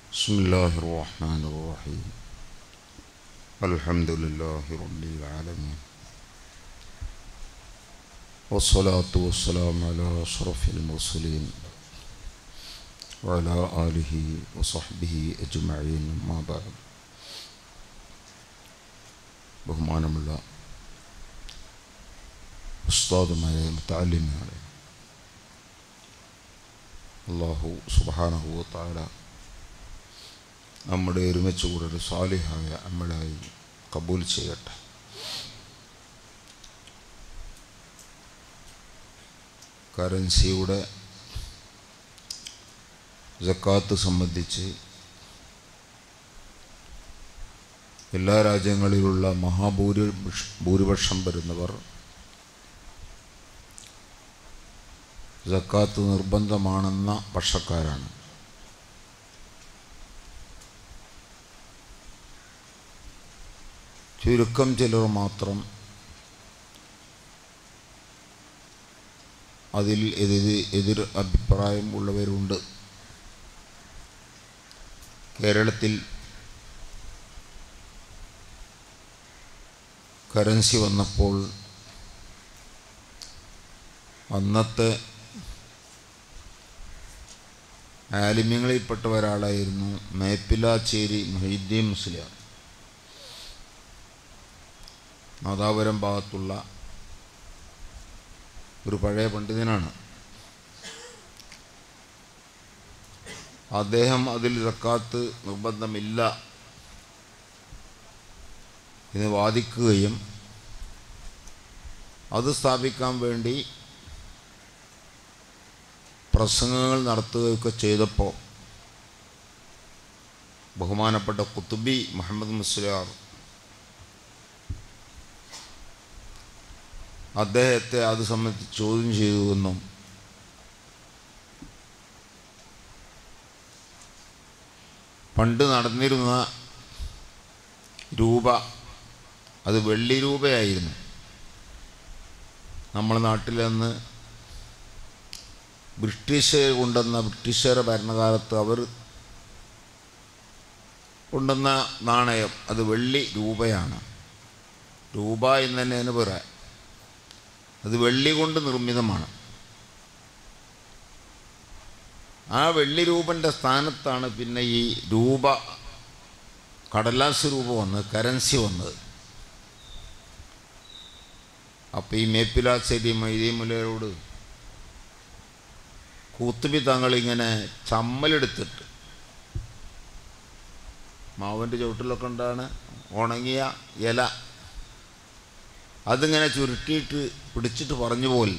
بسم الله الرحمن الرحيم الحمد لله رب العالمين والصلاة والسلام على أشرف المرسلين وعلى آله وصحبه أجمعين ما بعد ബഹുമാനമുള്ള ഉസ്താദുമായ മുത്താലിമാണ് അള്ളാഹു സുബാനഹു താര നമ്മുടെ ഒരുമിച്ച് കൂടെ ഒരു സാലിഹായ അമ്മളായി കബൂൽ ചെയ്യട്ടെ കറൻസിയുടെ ജക്കാത്ത് സംബന്ധിച്ച് എല്ലാ രാജ്യങ്ങളിലുള്ള മഹാഭൂരിപക്ഷ ഭൂരിപക്ഷം വരുന്നവർ ജക്കാത്ത് നിർബന്ധമാണെന്ന പക്ഷക്കാരാണ് ചുരുക്കം ചിലർ മാത്രം അതിൽ എതിർ എതിർ അഭിപ്രായം ഉള്ളവരുണ്ട് കേരളത്തിൽ കറൻസി വന്നപ്പോൾ അന്നത്തെ ആലിമ്യങ്ങളിൽപ്പെട്ട ഒരാളായിരുന്നു മേപ്പിലാച്ചേരി മൊഹീദ്ദീൻ മുസ്ലിയാർ നാദാപുരം ഭാഗത്തുള്ള ഒരു പഴയ പണ്ഡിതനാണ് അദ്ദേഹം അതിൽ സക്കാത്ത് നിർബന്ധമില്ല എന്ന് വാദിക്കുകയും അത് സ്ഥാപിക്കാൻ വേണ്ടി പ്രസംഗങ്ങൾ നടത്തുകയൊക്കെ ചെയ്തപ്പോൾ ബഹുമാനപ്പെട്ട കുത്തുബി മുഹമ്മദ് മുസ്ലിയാർ അദ്ദേഹത്തെ അത് സംബന്ധിച്ച് ചോദ്യം ചെയ്തുവെന്നും പണ്ട് നടന്നിരുന്ന രൂപ അത് വെള്ളി രൂപയായിരുന്നു നമ്മുടെ നാട്ടിൽ നിന്ന് ബ്രിട്ടീഷുകാർ കൊണ്ടുവന്ന ബ്രിട്ടീഷുകാരുടെ ഭരണകാലത്ത് അവർ കൊണ്ടുവന്ന നാണയം അത് വെള്ളി രൂപയാണ് രൂപ എന്ന് തന്നെയാണ് പറയാം അത് വെള്ളി കൊണ്ട് നിർമ്മിതമാണ് ആ വെള്ളി രൂപൻ്റെ സ്ഥാനത്താണ് പിന്നെ ഈ രൂപ കടലാസ് രൂപ വന്നത് കറൻസി വന്നത് അപ്പോൾ ഈ മേപ്പിലാശ്ശേരി മൈദീമുലയോട് കൂത്തുബി തങ്ങളിങ്ങനെ ചമ്മലെടുത്തിട്ട് മാവിൻ്റെ ചുവട്ടിലൊക്കെ ഉണ്ടാണ് ഉണങ്ങിയ ഇല അതിങ്ങനെ ചുരുട്ടിയിട്ട് പിടിച്ചിട്ട് പറഞ്ഞു പോൽ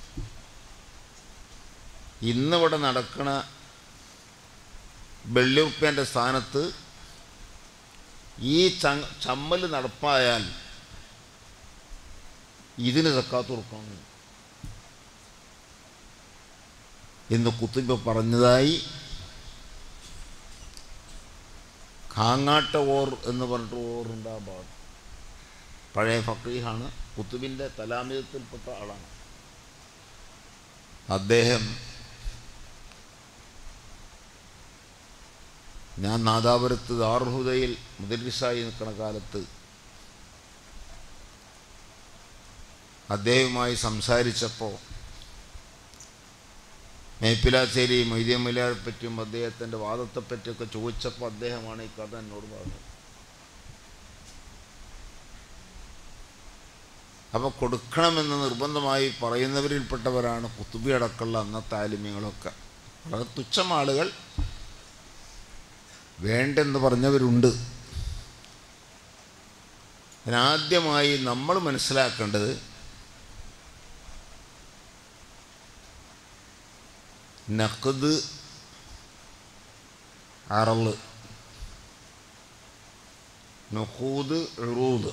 ഇന്നിവിടെ നടക്കണ വെള്ളിയുപ്പേൻ്റെ സ്ഥാനത്ത് ഈ ച ചമ്മൽ നടപ്പായാൽ ഇതിന് തക്കാത്ത കൊടുക്കണം എന്ന് കുത്തുബ പറഞ്ഞതായി കാങ്ങാട്ട ഓർ എന്ന് പറഞ്ഞിട്ട് ഓറുണ്ട് ആ ഭാഗത്ത് പഴയ ഫക്കീഹാണ് കുത്തുബിൻ്റെ തലാമിതത്തിൽപ്പെട്ട ആളാണ് അദ്ദേഹം ഞാൻ നാദാപുരത്ത് ദാർഹുദയിൽ മുദരിസായി നിൽക്കുന്ന കാലത്ത് അദ്ദേഹവുമായി സംസാരിച്ചപ്പോൾ മേപ്പിലാശ്ശേരി മൊയ്തീമുലാരെ പറ്റിയും അദ്ദേഹത്തിൻ്റെ വാദത്തെപ്പറ്റിയൊക്കെ ചോദിച്ചപ്പോൾ അദ്ദേഹമാണ് ഈ കഥ എന്നോട് പറഞ്ഞത് അപ്പോൾ കൊടുക്കണമെന്ന് നിർബന്ധമായി പറയുന്നവരിൽപ്പെട്ടവരാണ് കുത്തുബി അടക്കമുള്ള അന്നത്തെ ആലിമ്യങ്ങളൊക്കെ വളരെ തുച്ഛം ആളുകൾ വേണ്ടെന്ന് പറഞ്ഞവരുണ്ട് അതിനാദ്യമായി നമ്മൾ മനസ്സിലാക്കേണ്ടത് നഖദ് അറള് നുഹൂദ് എറൂദ്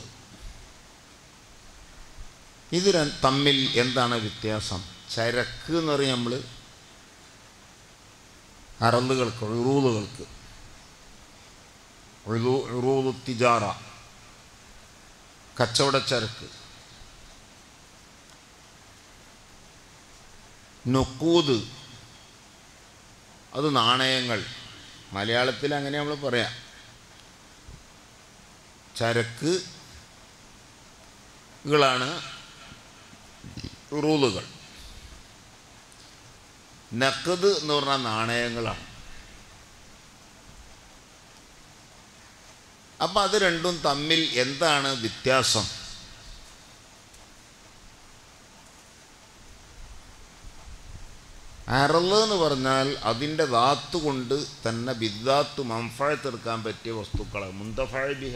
ഇത് തമ്മിൽ എന്താണ് വ്യത്യാസം ചരക്ക് എന്ന് പറയും നമ്മൾ അറളുകൾക്ക് ഉറൂലുകൾക്ക് ഉറൂദ് തിജാറ കച്ചവടച്ചരക്ക് നുക്കൂദ് അത് നാണയങ്ങൾ മലയാളത്തിൽ അങ്ങനെ നമ്മൾ പറയാം ചരക്കുകളാണ് റൂളുകൾ നക്കത് എന്ന് പറഞ്ഞാൽ നാണയങ്ങളാണ് അപ്പം അത് രണ്ടും തമ്മിൽ എന്താണ് വ്യത്യാസം അറള് എന്ന് പറഞ്ഞാൽ അതിൻ്റെ ധാത്ത് കൊണ്ട് തന്നെ ബിദ്ദാത്ത് മംഫഴത്തെടുക്കാൻ പറ്റിയ വസ്തുക്കളാണ് മുന്തഫഴബിഹ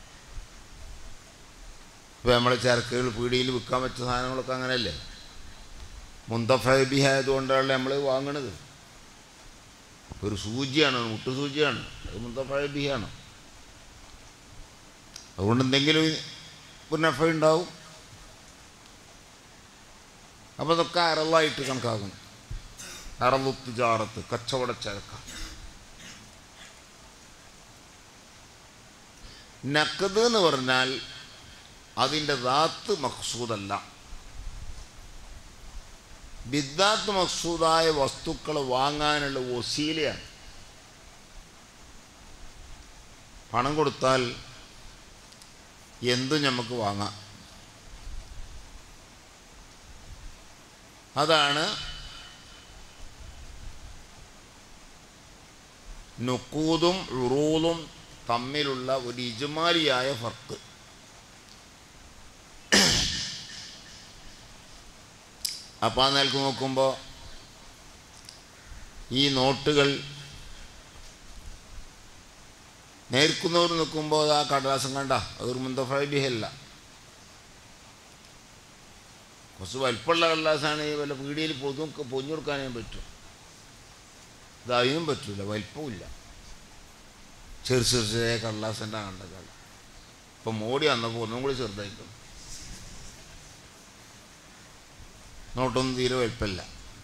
ഇപ്പോൾ നമ്മളെ ചരക്കുകൾ പീടിയിൽ വിൽക്കാൻ പറ്റിയ സാധനങ്ങളൊക്കെ അങ്ങനെയല്ലേ മുന്തഫഴബിഹ ആയതുകൊണ്ടാണ് നമ്മൾ വാങ്ങണത് ഒരു സൂചിയാണ് മുട്ടു സൂചിയാണ് അത് മുന്തഫഴബിഹാണ് അതുകൊണ്ട് എന്തെങ്കിലും ഒരു നഫ ഉണ്ടാവും അപ്പോൾ അതൊക്കെ അറളായിട്ട് കണക്കാക്കും അറളുത്ത് ജാറത്ത് കച്ചവട ചരക്ക നക്കത് എന്ന് പറഞ്ഞാൽ അതിൻ്റെ ദാത്ത് മഖ്സൂദല്ല ബിദ്ദാത്ത് മഖ്സൂദായ വസ്തുക്കൾ വാങ്ങാനുള്ള വസീലയാണ് പണം കൊടുത്താൽ എന്തും നമുക്ക് വാങ്ങാം അതാണ് നുക്കൂതും ഉറൂലും തമ്മിലുള്ള ഒരു ഇജുമാലിയായ ഫർക്ക് അപ്പം ആ നിലക്ക് നോക്കുമ്പോൾ ഈ നോട്ടുകൾ നേർക്കുന്നവർ നിൽക്കുമ്പോൾ ആ കടലാസം കണ്ട അതൊരു മുന്തഫൈബിഹല്ല കുറച്ച് വലിപ്പമുള്ള കടലാസാണ് ഈ വല്ല പീടിയിൽ പൊതു പൊഞ്ഞു കൊടുക്കാനേ പറ്റും ഇത് അതിനും പറ്റില്ല വലിപ്പമില്ല ചെറു ചെറു ചെറിയ കടലാസിൻ്റെ കണ്ടകൾ ഇപ്പം മോടി വന്നപ്പോൾ ഒന്നും കൂടി ചെറുതായിരിക്കും നോട്ടൊന്നും തീരെ വലിപ്പമില്ല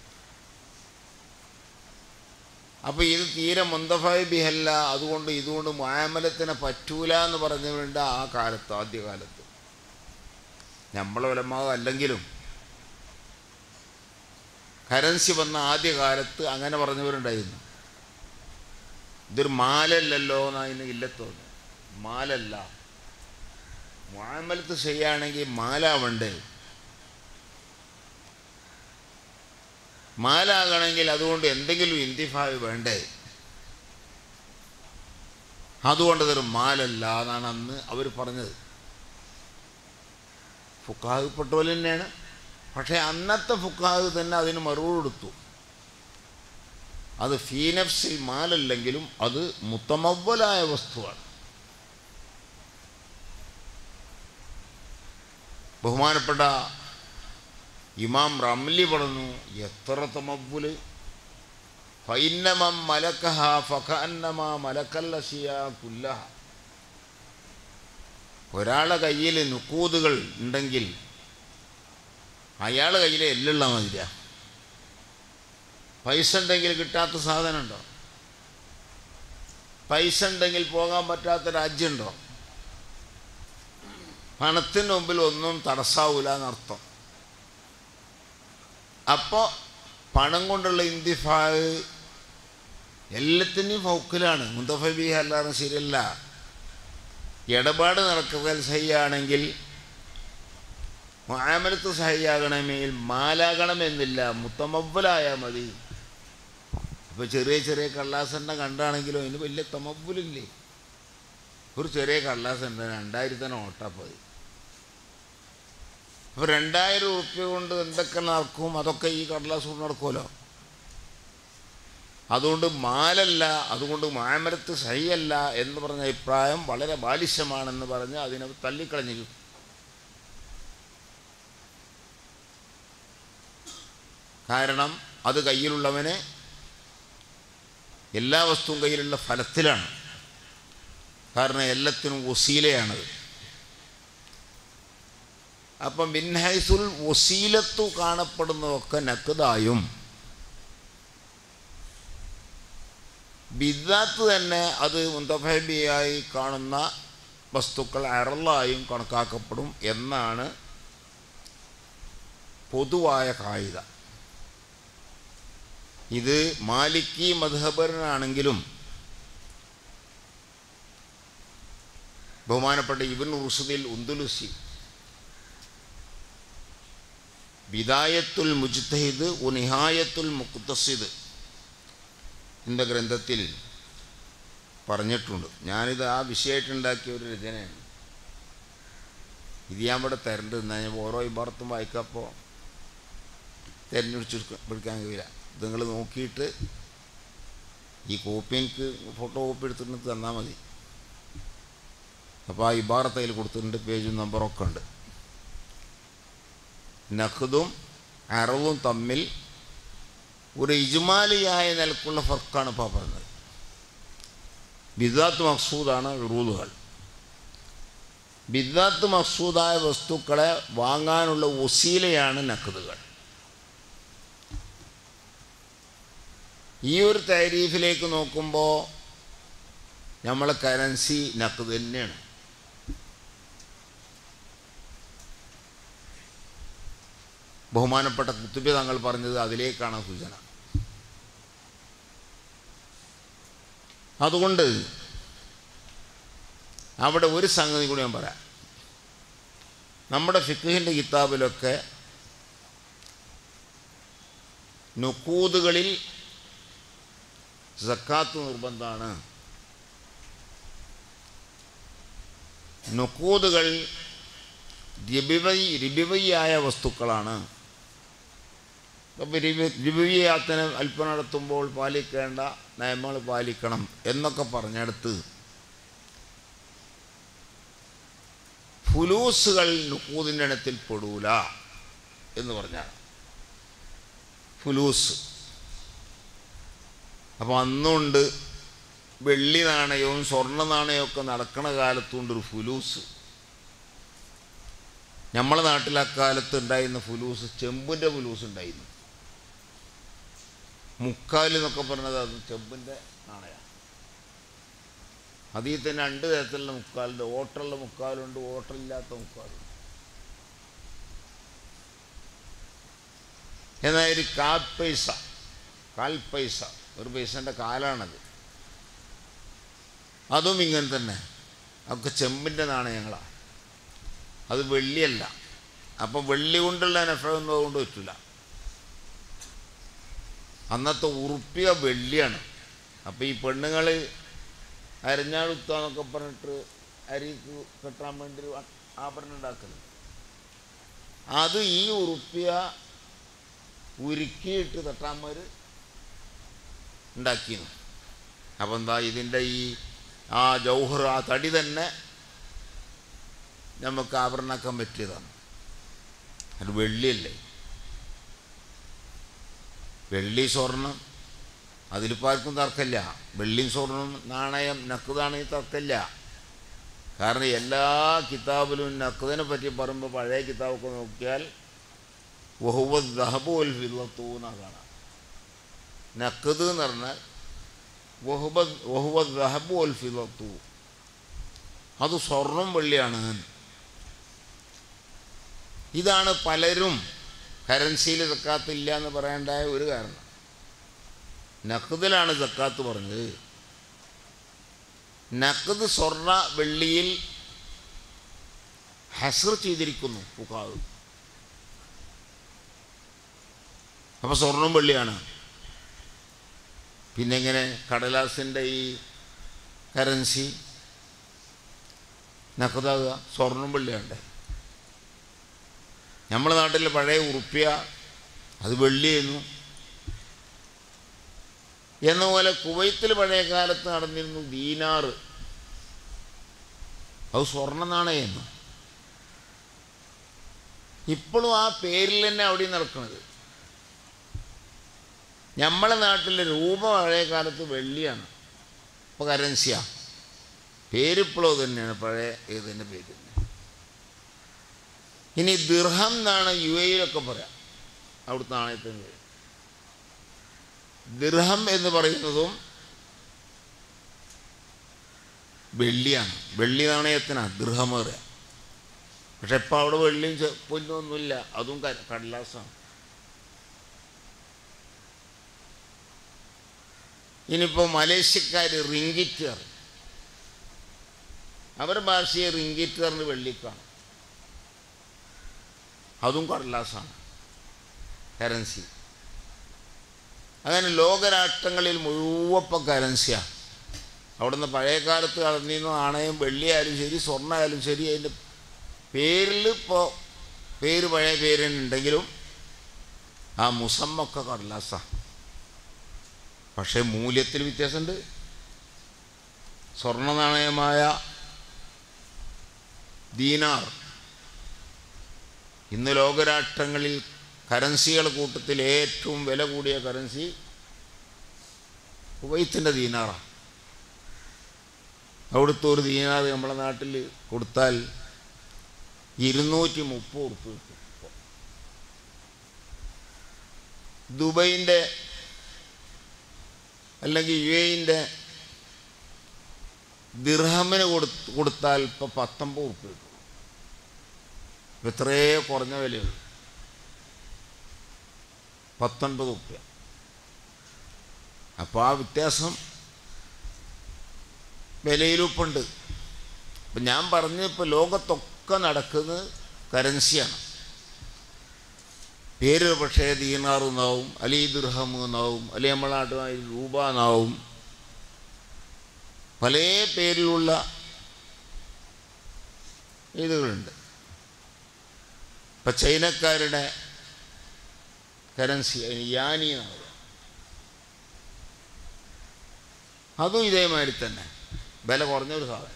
അപ്പോൾ ഇത് തീരെ മുന്തഫായി ബിഹല്ല അതുകൊണ്ട് ഇതുകൊണ്ട് മാമലത്തിനെ പറ്റൂല എന്ന് പറഞ്ഞവരുണ്ട് ആ കാലത്ത് ആദ്യകാലത്ത് നമ്മളെ വലമാവ് അല്ലെങ്കിലും കറൻസി വന്ന ആദ്യകാലത്ത് അങ്ങനെ പറഞ്ഞവരുണ്ടായിരുന്നു ഇതൊരു മാലല്ലല്ലോ എന്ന് അതിന് ഇല്ലത്തോന്നു മാലല്ല മാമലത്ത് ചെയ്യുകയാണെങ്കിൽ മാലാവണ്ടേ മാലാകണമെങ്കിൽ അതുകൊണ്ട് എന്തെങ്കിലും ഇന്തിഫാവ് വേണ്ടേ അതുകൊണ്ട് ഇതൊരു മാലല്ല എന്നാണ് അന്ന് അവർ പറഞ്ഞത് ഫുക്കാഹപ്പെട്ട തന്നെയാണ് പക്ഷേ അന്നത്തെ ഫുക്കാഹ് തന്നെ അതിന് മറുപടി കൊടുത്തു അത് ഫീനഫ്സിൽ മാലല്ലെങ്കിലും അത് മുത്തമവ്വലായ വസ്തുവാണ് ബഹുമാനപ്പെട്ട ഇമാം റംലി പറഞ്ഞു എത്ര തമവ്വുല് ഫൈന്നമം മലക്കഹ ഫഖന്നമ മലക്കല്ലസിയ കുല്ലഹ ഒരാളെ കയ്യിൽ നുക്കൂതുകൾ ഉണ്ടെങ്കിൽ അയാളെ കയ്യിൽ എല്ലുള്ള മതിരാ പൈസ ഉണ്ടെങ്കിൽ കിട്ടാത്ത സാധനമുണ്ടോ പൈസ ഉണ്ടെങ്കിൽ പോകാൻ പറ്റാത്ത രാജ്യമുണ്ടോ പണത്തിന് മുമ്പിൽ ഒന്നും തടസ്സാവൂല എന്നർത്ഥം അപ്പോൾ പണം കൊണ്ടുള്ള ഇന്തിഫാവ് എല്ലാത്തിൻ്റെയും ഫൗക്കിലാണ് മുന്തഫബി അല്ലാതെ ശരിയല്ല ഇടപാട് നടക്കുക സഹിയാണെങ്കിൽ മാമലത്ത് സഹിയാകണമെങ്കിൽ മാലാകണമെന്നില്ല മുത്തമവ്വലായാൽ മതി ഇപ്പോൾ ചെറിയ ചെറിയ കള്ളാസെണ്ണ കണ്ടാണെങ്കിലും അതിന് വലിയ തമവ്വലില്ലേ ഒരു ചെറിയ കള്ളാസെണ്ണ രണ്ടായിരത്തിന് ഓട്ടാപ്പതി അപ്പോൾ രണ്ടായിരം ഉറുപ്പ്യ കൊണ്ട് എന്തൊക്കെ നടക്കും അതൊക്കെ ഈ കടലാസ് കൊണ്ട് നടക്കുമല്ലോ അതുകൊണ്ട് മാലല്ല അതുകൊണ്ട് മാമരത്ത് സഹിയല്ല എന്ന് പറഞ്ഞ അഭിപ്രായം വളരെ ബാലിശ്യമാണെന്ന് പറഞ്ഞ് അതിനെ തള്ളിക്കളഞ്ഞു കാരണം അത് കയ്യിലുള്ളവന് എല്ലാ വസ്തുവും കയ്യിലുള്ള ഫലത്തിലാണ് കാരണം എല്ലാത്തിനും വസീലയാണത് അപ്പം ബിൻഹൈസുൽ വസീലത്തു കാണപ്പെടുന്നതൊക്കെ നക്കതായും ബിദ്ദാത്ത് തന്നെ അത് മുന്തഫബിയായി കാണുന്ന വസ്തുക്കൾ അറലായും കണക്കാക്കപ്പെടും എന്നാണ് പൊതുവായ കായിക ഇത് മാലിക്കി മധബറിനാണെങ്കിലും ബഹുമാനപ്പെട്ട ഇബൻ റുസുദിൽ ഉന്തുലുസി ബിദായത്തുൽ മുജ്തഹിദ് ഉനിഹായത്തുൽ മുക്തസിദ് എന്ന ഗ്രന്ഥത്തിൽ പറഞ്ഞിട്ടുണ്ട് ഞാനിത് ആ വിഷയമായിട്ടുണ്ടാക്കിയ ഒരു രചനയാണ് ഇത് ഞാൻ ഇവിടെ തരണ്ട് ഞാൻ ഓരോ ഇബാർത്തും വായിക്കപ്പോൾ തിരഞ്ഞെടുച്ച് പിടിക്കാൻ കഴിയില്ല ഇത് നിങ്ങൾ നോക്കിയിട്ട് ഈ കോപ്പി എനിക്ക് ഫോട്ടോ കോപ്പി എടുത്തിട്ട് തന്നാൽ മതി അപ്പോൾ ആ ഇബാറത്ത് അതിൽ കൊടുത്തിട്ടുണ്ട് പേജും നമ്പറൊക്കെ ഉണ്ട് നഖ്ദും അറവും തമ്മിൽ ഒരു ഇജ്മാലിയായ നിലക്കുള്ള ഫർക്കാണ് ഇപ്പോൾ പറഞ്ഞത് ബിദാത്ത് മക്സൂദാണ് റൂലുകൾ ബിദാത്ത് മക്സൂദായ വസ്തുക്കളെ വാങ്ങാനുള്ള ഒസീലയാണ് നഖദുകൾ ഈ ഒരു താരീഫിലേക്ക് നോക്കുമ്പോൾ നമ്മളെ കറൻസി നഖ് തന്നെയാണ് ബഹുമാനപ്പെട്ട കുത്തുബി തങ്ങൾ പറഞ്ഞത് അതിലേക്കാണ് സൂചന അതുകൊണ്ട് അവിടെ ഒരു സംഗതി കൂടി ഞാൻ പറയാം നമ്മുടെ ഫിഖിൻ്റെ കിതാബിലൊക്കെ നുക്കൂതുകളിൽ സക്കാത്ത് നിർബന്ധമാണ് നുക്കൂതുകൾ രിബിവൈ രിബിവയ്യായ വസ്തുക്കളാണ് അപ്പോൾ രിബി രിബിവിയാത്തിന് അല്പം നടത്തുമ്പോൾ പാലിക്കേണ്ട നിയമങ്ങൾ പാലിക്കണം എന്നൊക്കെ പറഞ്ഞെടുത്ത് ഫുലൂസുകൾ നുക്കൂതിൻ്റെ ഇനത്തിൽ പെടൂല എന്ന് പറഞ്ഞാണ് ഫുലൂസ് അപ്പോൾ അന്നുണ്ട് വെള്ളി നാണയവും സ്വർണ്ണ നാണയവും ഒക്കെ നടക്കണ കാലത്തുണ്ട് ഒരു ഫുലൂസ് നമ്മളെ നാട്ടിൽ അക്കാലത്ത് ഉണ്ടായിരുന്ന ഫുലൂസ് ചെമ്പിൻ്റെ ഫുലൂസ് ഉണ്ടായിരുന്നു മുക്കാൽ എന്നൊക്കെ പറഞ്ഞത് അത് ചെമ്പിൻ്റെ നാണയമാണ് അതിൽ തന്നെ രണ്ട് തരത്തിലുള്ള മുക്കാലുണ്ട് ഓട്ടമുള്ള മുക്കാലുണ്ട് ഓട്ടമില്ലാത്ത മുക്കാലുണ്ട് എന്നാൽ ഒരു കാൽ പൈസ കാൽ പൈസ ഒരു പൈസൻ്റെ കാലാണത് അതും ഇങ്ങനെ തന്നെ ഒക്കെ ചെമ്പിൻ്റെ നാണയങ്ങളാണ് അത് വെള്ളിയല്ല അപ്പം വെള്ളി കൊണ്ടുള്ള നഫയൊന്നും അതുകൊണ്ട് പറ്റില്ല അന്നത്തെ ഉറുപ്പിയ വെള്ളിയാണ് അപ്പോൾ ഈ പെണ്ണുങ്ങൾ അരഞ്ഞാളുത്താന്നൊക്കെ പറഞ്ഞിട്ട് അരി കെട്ടാൻ വേണ്ടി ഒരു ആഭരണം ഉണ്ടാക്കല് അത് ഈ ഉറുപ്പിയ ഉരുക്കിയിട്ട് തട്ടാന്മാർ ഉണ്ടാക്കിയിരുന്നു അപ്പം എന്താ ഇതിൻ്റെ ഈ ആ ജൗഹർ ആ തടി തന്നെ നമുക്ക് ആഭരണമാക്കാൻ പറ്റിയതാണ് അത് വെള്ളിയല്ലേ വെള്ളി സ്വർണം അതിലിപ്പോൾ ആർക്കും തർക്കമില്ല വെള്ളിയും സ്വർണം നാണയം നക്കുതാണെങ്കിൽ തർക്കമില്ല കാരണം എല്ലാ കിതാബിലും നക്കുതിനെ പറ്റി പറയുമ്പോൾ പഴയ കിതാബൊക്കെ നോക്കിയാൽ വഹുവ ദഹബുൽ ഫില്ലത്തു എന്നാണ് കാണാം നക്കത് എന്ന് പറഞ്ഞാൽ വഹുബ വഹുവ ദഹബുൽ ഫില്ലത്തു അത് സ്വർണം വെള്ളിയാണ് ഇതാണ് പലരും കറൻസിയിൽ സക്കാത്ത് ഇല്ല എന്ന് പറയേണ്ടായ ഒരു കാരണം നഖദിലാണ് സക്കാത്ത് പറഞ്ഞത് നഖദ് സ്വർണ്ണ വെള്ളിയിൽ ഹസർ ചെയ്തിരിക്കുന്നു പുകാവ് അപ്പോൾ സ്വർണം വെള്ളിയാണ് പിന്നെ ഇങ്ങനെ കടലാസിൻ്റെ ഈ കറൻസി നഖതാകുക സ്വർണം വെള്ളിയാണ്ടേ നമ്മുടെ നാട്ടിൽ പഴയ ഉറുപ്പ്യ അത് വെള്ളിയായിരുന്നു എന്ന പോലെ കുവൈത്തിൽ പഴയ കാലത്ത് നടന്നിരുന്നു ദീനാറ് അത് സ്വർണ്ണ നാണയമായിരുന്നു ഇപ്പോഴും ആ പേരിൽ തന്നെ അവിടെ നടക്കുന്നത് നമ്മളെ നാട്ടിലെ രൂപ പഴയ കാലത്ത് വെള്ളിയാണ് ഇപ്പോൾ കറൻസിയാണ് പേരിപ്പോഴും തന്നെയാണ് പഴയ ഏതിൻ്റെ പേര് തന്നെ ഇനി ദിർഹം എന്നാണ് യു എയിലൊക്കെ പറയാം അവിടുത്തെ നാണയത്തിന് പേര് ദിർഹം എന്ന് പറയുന്നതും വെള്ളിയാണ് വെള്ളി നാണയത്തിനാണ് ദിർഹം പറയുക പക്ഷെ ഇപ്പം അവിടെ വെള്ളിയും ചെ- പൊന്നും ഒന്നുമില്ല അതും ക- കടലാസാണ് ഇനിയിപ്പോൾ മലേഷ്യക്കാർ റിങ്കിറ്റ് പറയും അവരുടെ ഭാഷയെ റിങ്കിറ്റ് പറഞ്ഞ് വെള്ളിക്കാണ് അതും കടലാസാണ് കറൻസി അങ്ങനെ ലോകരാഷ്ട്രങ്ങളിൽ മുഴുവപ്പം കറൻസിയാണ് അവിടുന്ന് പഴയ കാലത്ത് കളഞ്ഞിരുന്ന നാണയം വെള്ളിയായാലും ശരി സ്വർണ്ണമായാലും ശരി അതിൻ്റെ പേരിൽ ഇപ്പോൾ പേര് പഴയ പേര് തന്നെ ഉണ്ടെങ്കിലും ആ മുസമ്മൊക്കെ കടലാസ പക്ഷേ മൂല്യത്തിൽ വ്യത്യാസമുണ്ട് സ്വർണ്ണ നാണയമായ ദീനാർ ഇന്ന് ലോകരാഷ്ട്രങ്ങളിൽ കറൻസികൾ കൂട്ടത്തിൽ ഏറ്റവും വില കൂടിയ കറൻസി കുവൈത്തിൻ്റെ ദീനാറാണ് അവിടുത്തെ ഒരു ദീനാർ നമ്മുടെ നാട്ടിൽ കൊടുത്താൽ ഇരുന്നൂറ്റി മുപ്പത് ഉറുപ്പ് കിട്ടും ഇപ്പോൾ. ദുബൈൻ്റെ അല്ലെങ്കിൽ യു എൻ്റെ ദിർഹമിന് കൊടു കൊടുത്താൽ ഇപ്പോൾ പത്തൊമ്പത് ഉറുപ്പ് കിട്ടും ഇപ്പം എത്രയോ കുറഞ്ഞ വിലയുള്ളൂ പത്തൊൻപത് ഉറുപ്പ്യ അപ്പോൾ ആ വ്യത്യാസം വിലയിലുപ്പുണ്ട് അപ്പം ഞാൻ പറഞ്ഞ ഇപ്പോൾ ലോകത്തൊക്കെ നടക്കുന്നത് കറൻസിയാണ് പേര് പക്ഷേ ദീനാർ എന്നാവും അല്ലെങ്കിൽ ദുർഹം എന്നാവും അല്ലെങ്കിൽ നമ്മളെ നാട്ടുമായി രൂപ എന്നാവും പല പേരിലുള്ള ഇതുകളുണ്ട് ഇപ്പം ചൈനക്കാരുടെ കറൻസി അതിന് യാനി എന്നാണ് പറയുക. അതും ഇതേമാതിരി തന്നെ വില കുറഞ്ഞൊരു സാധനം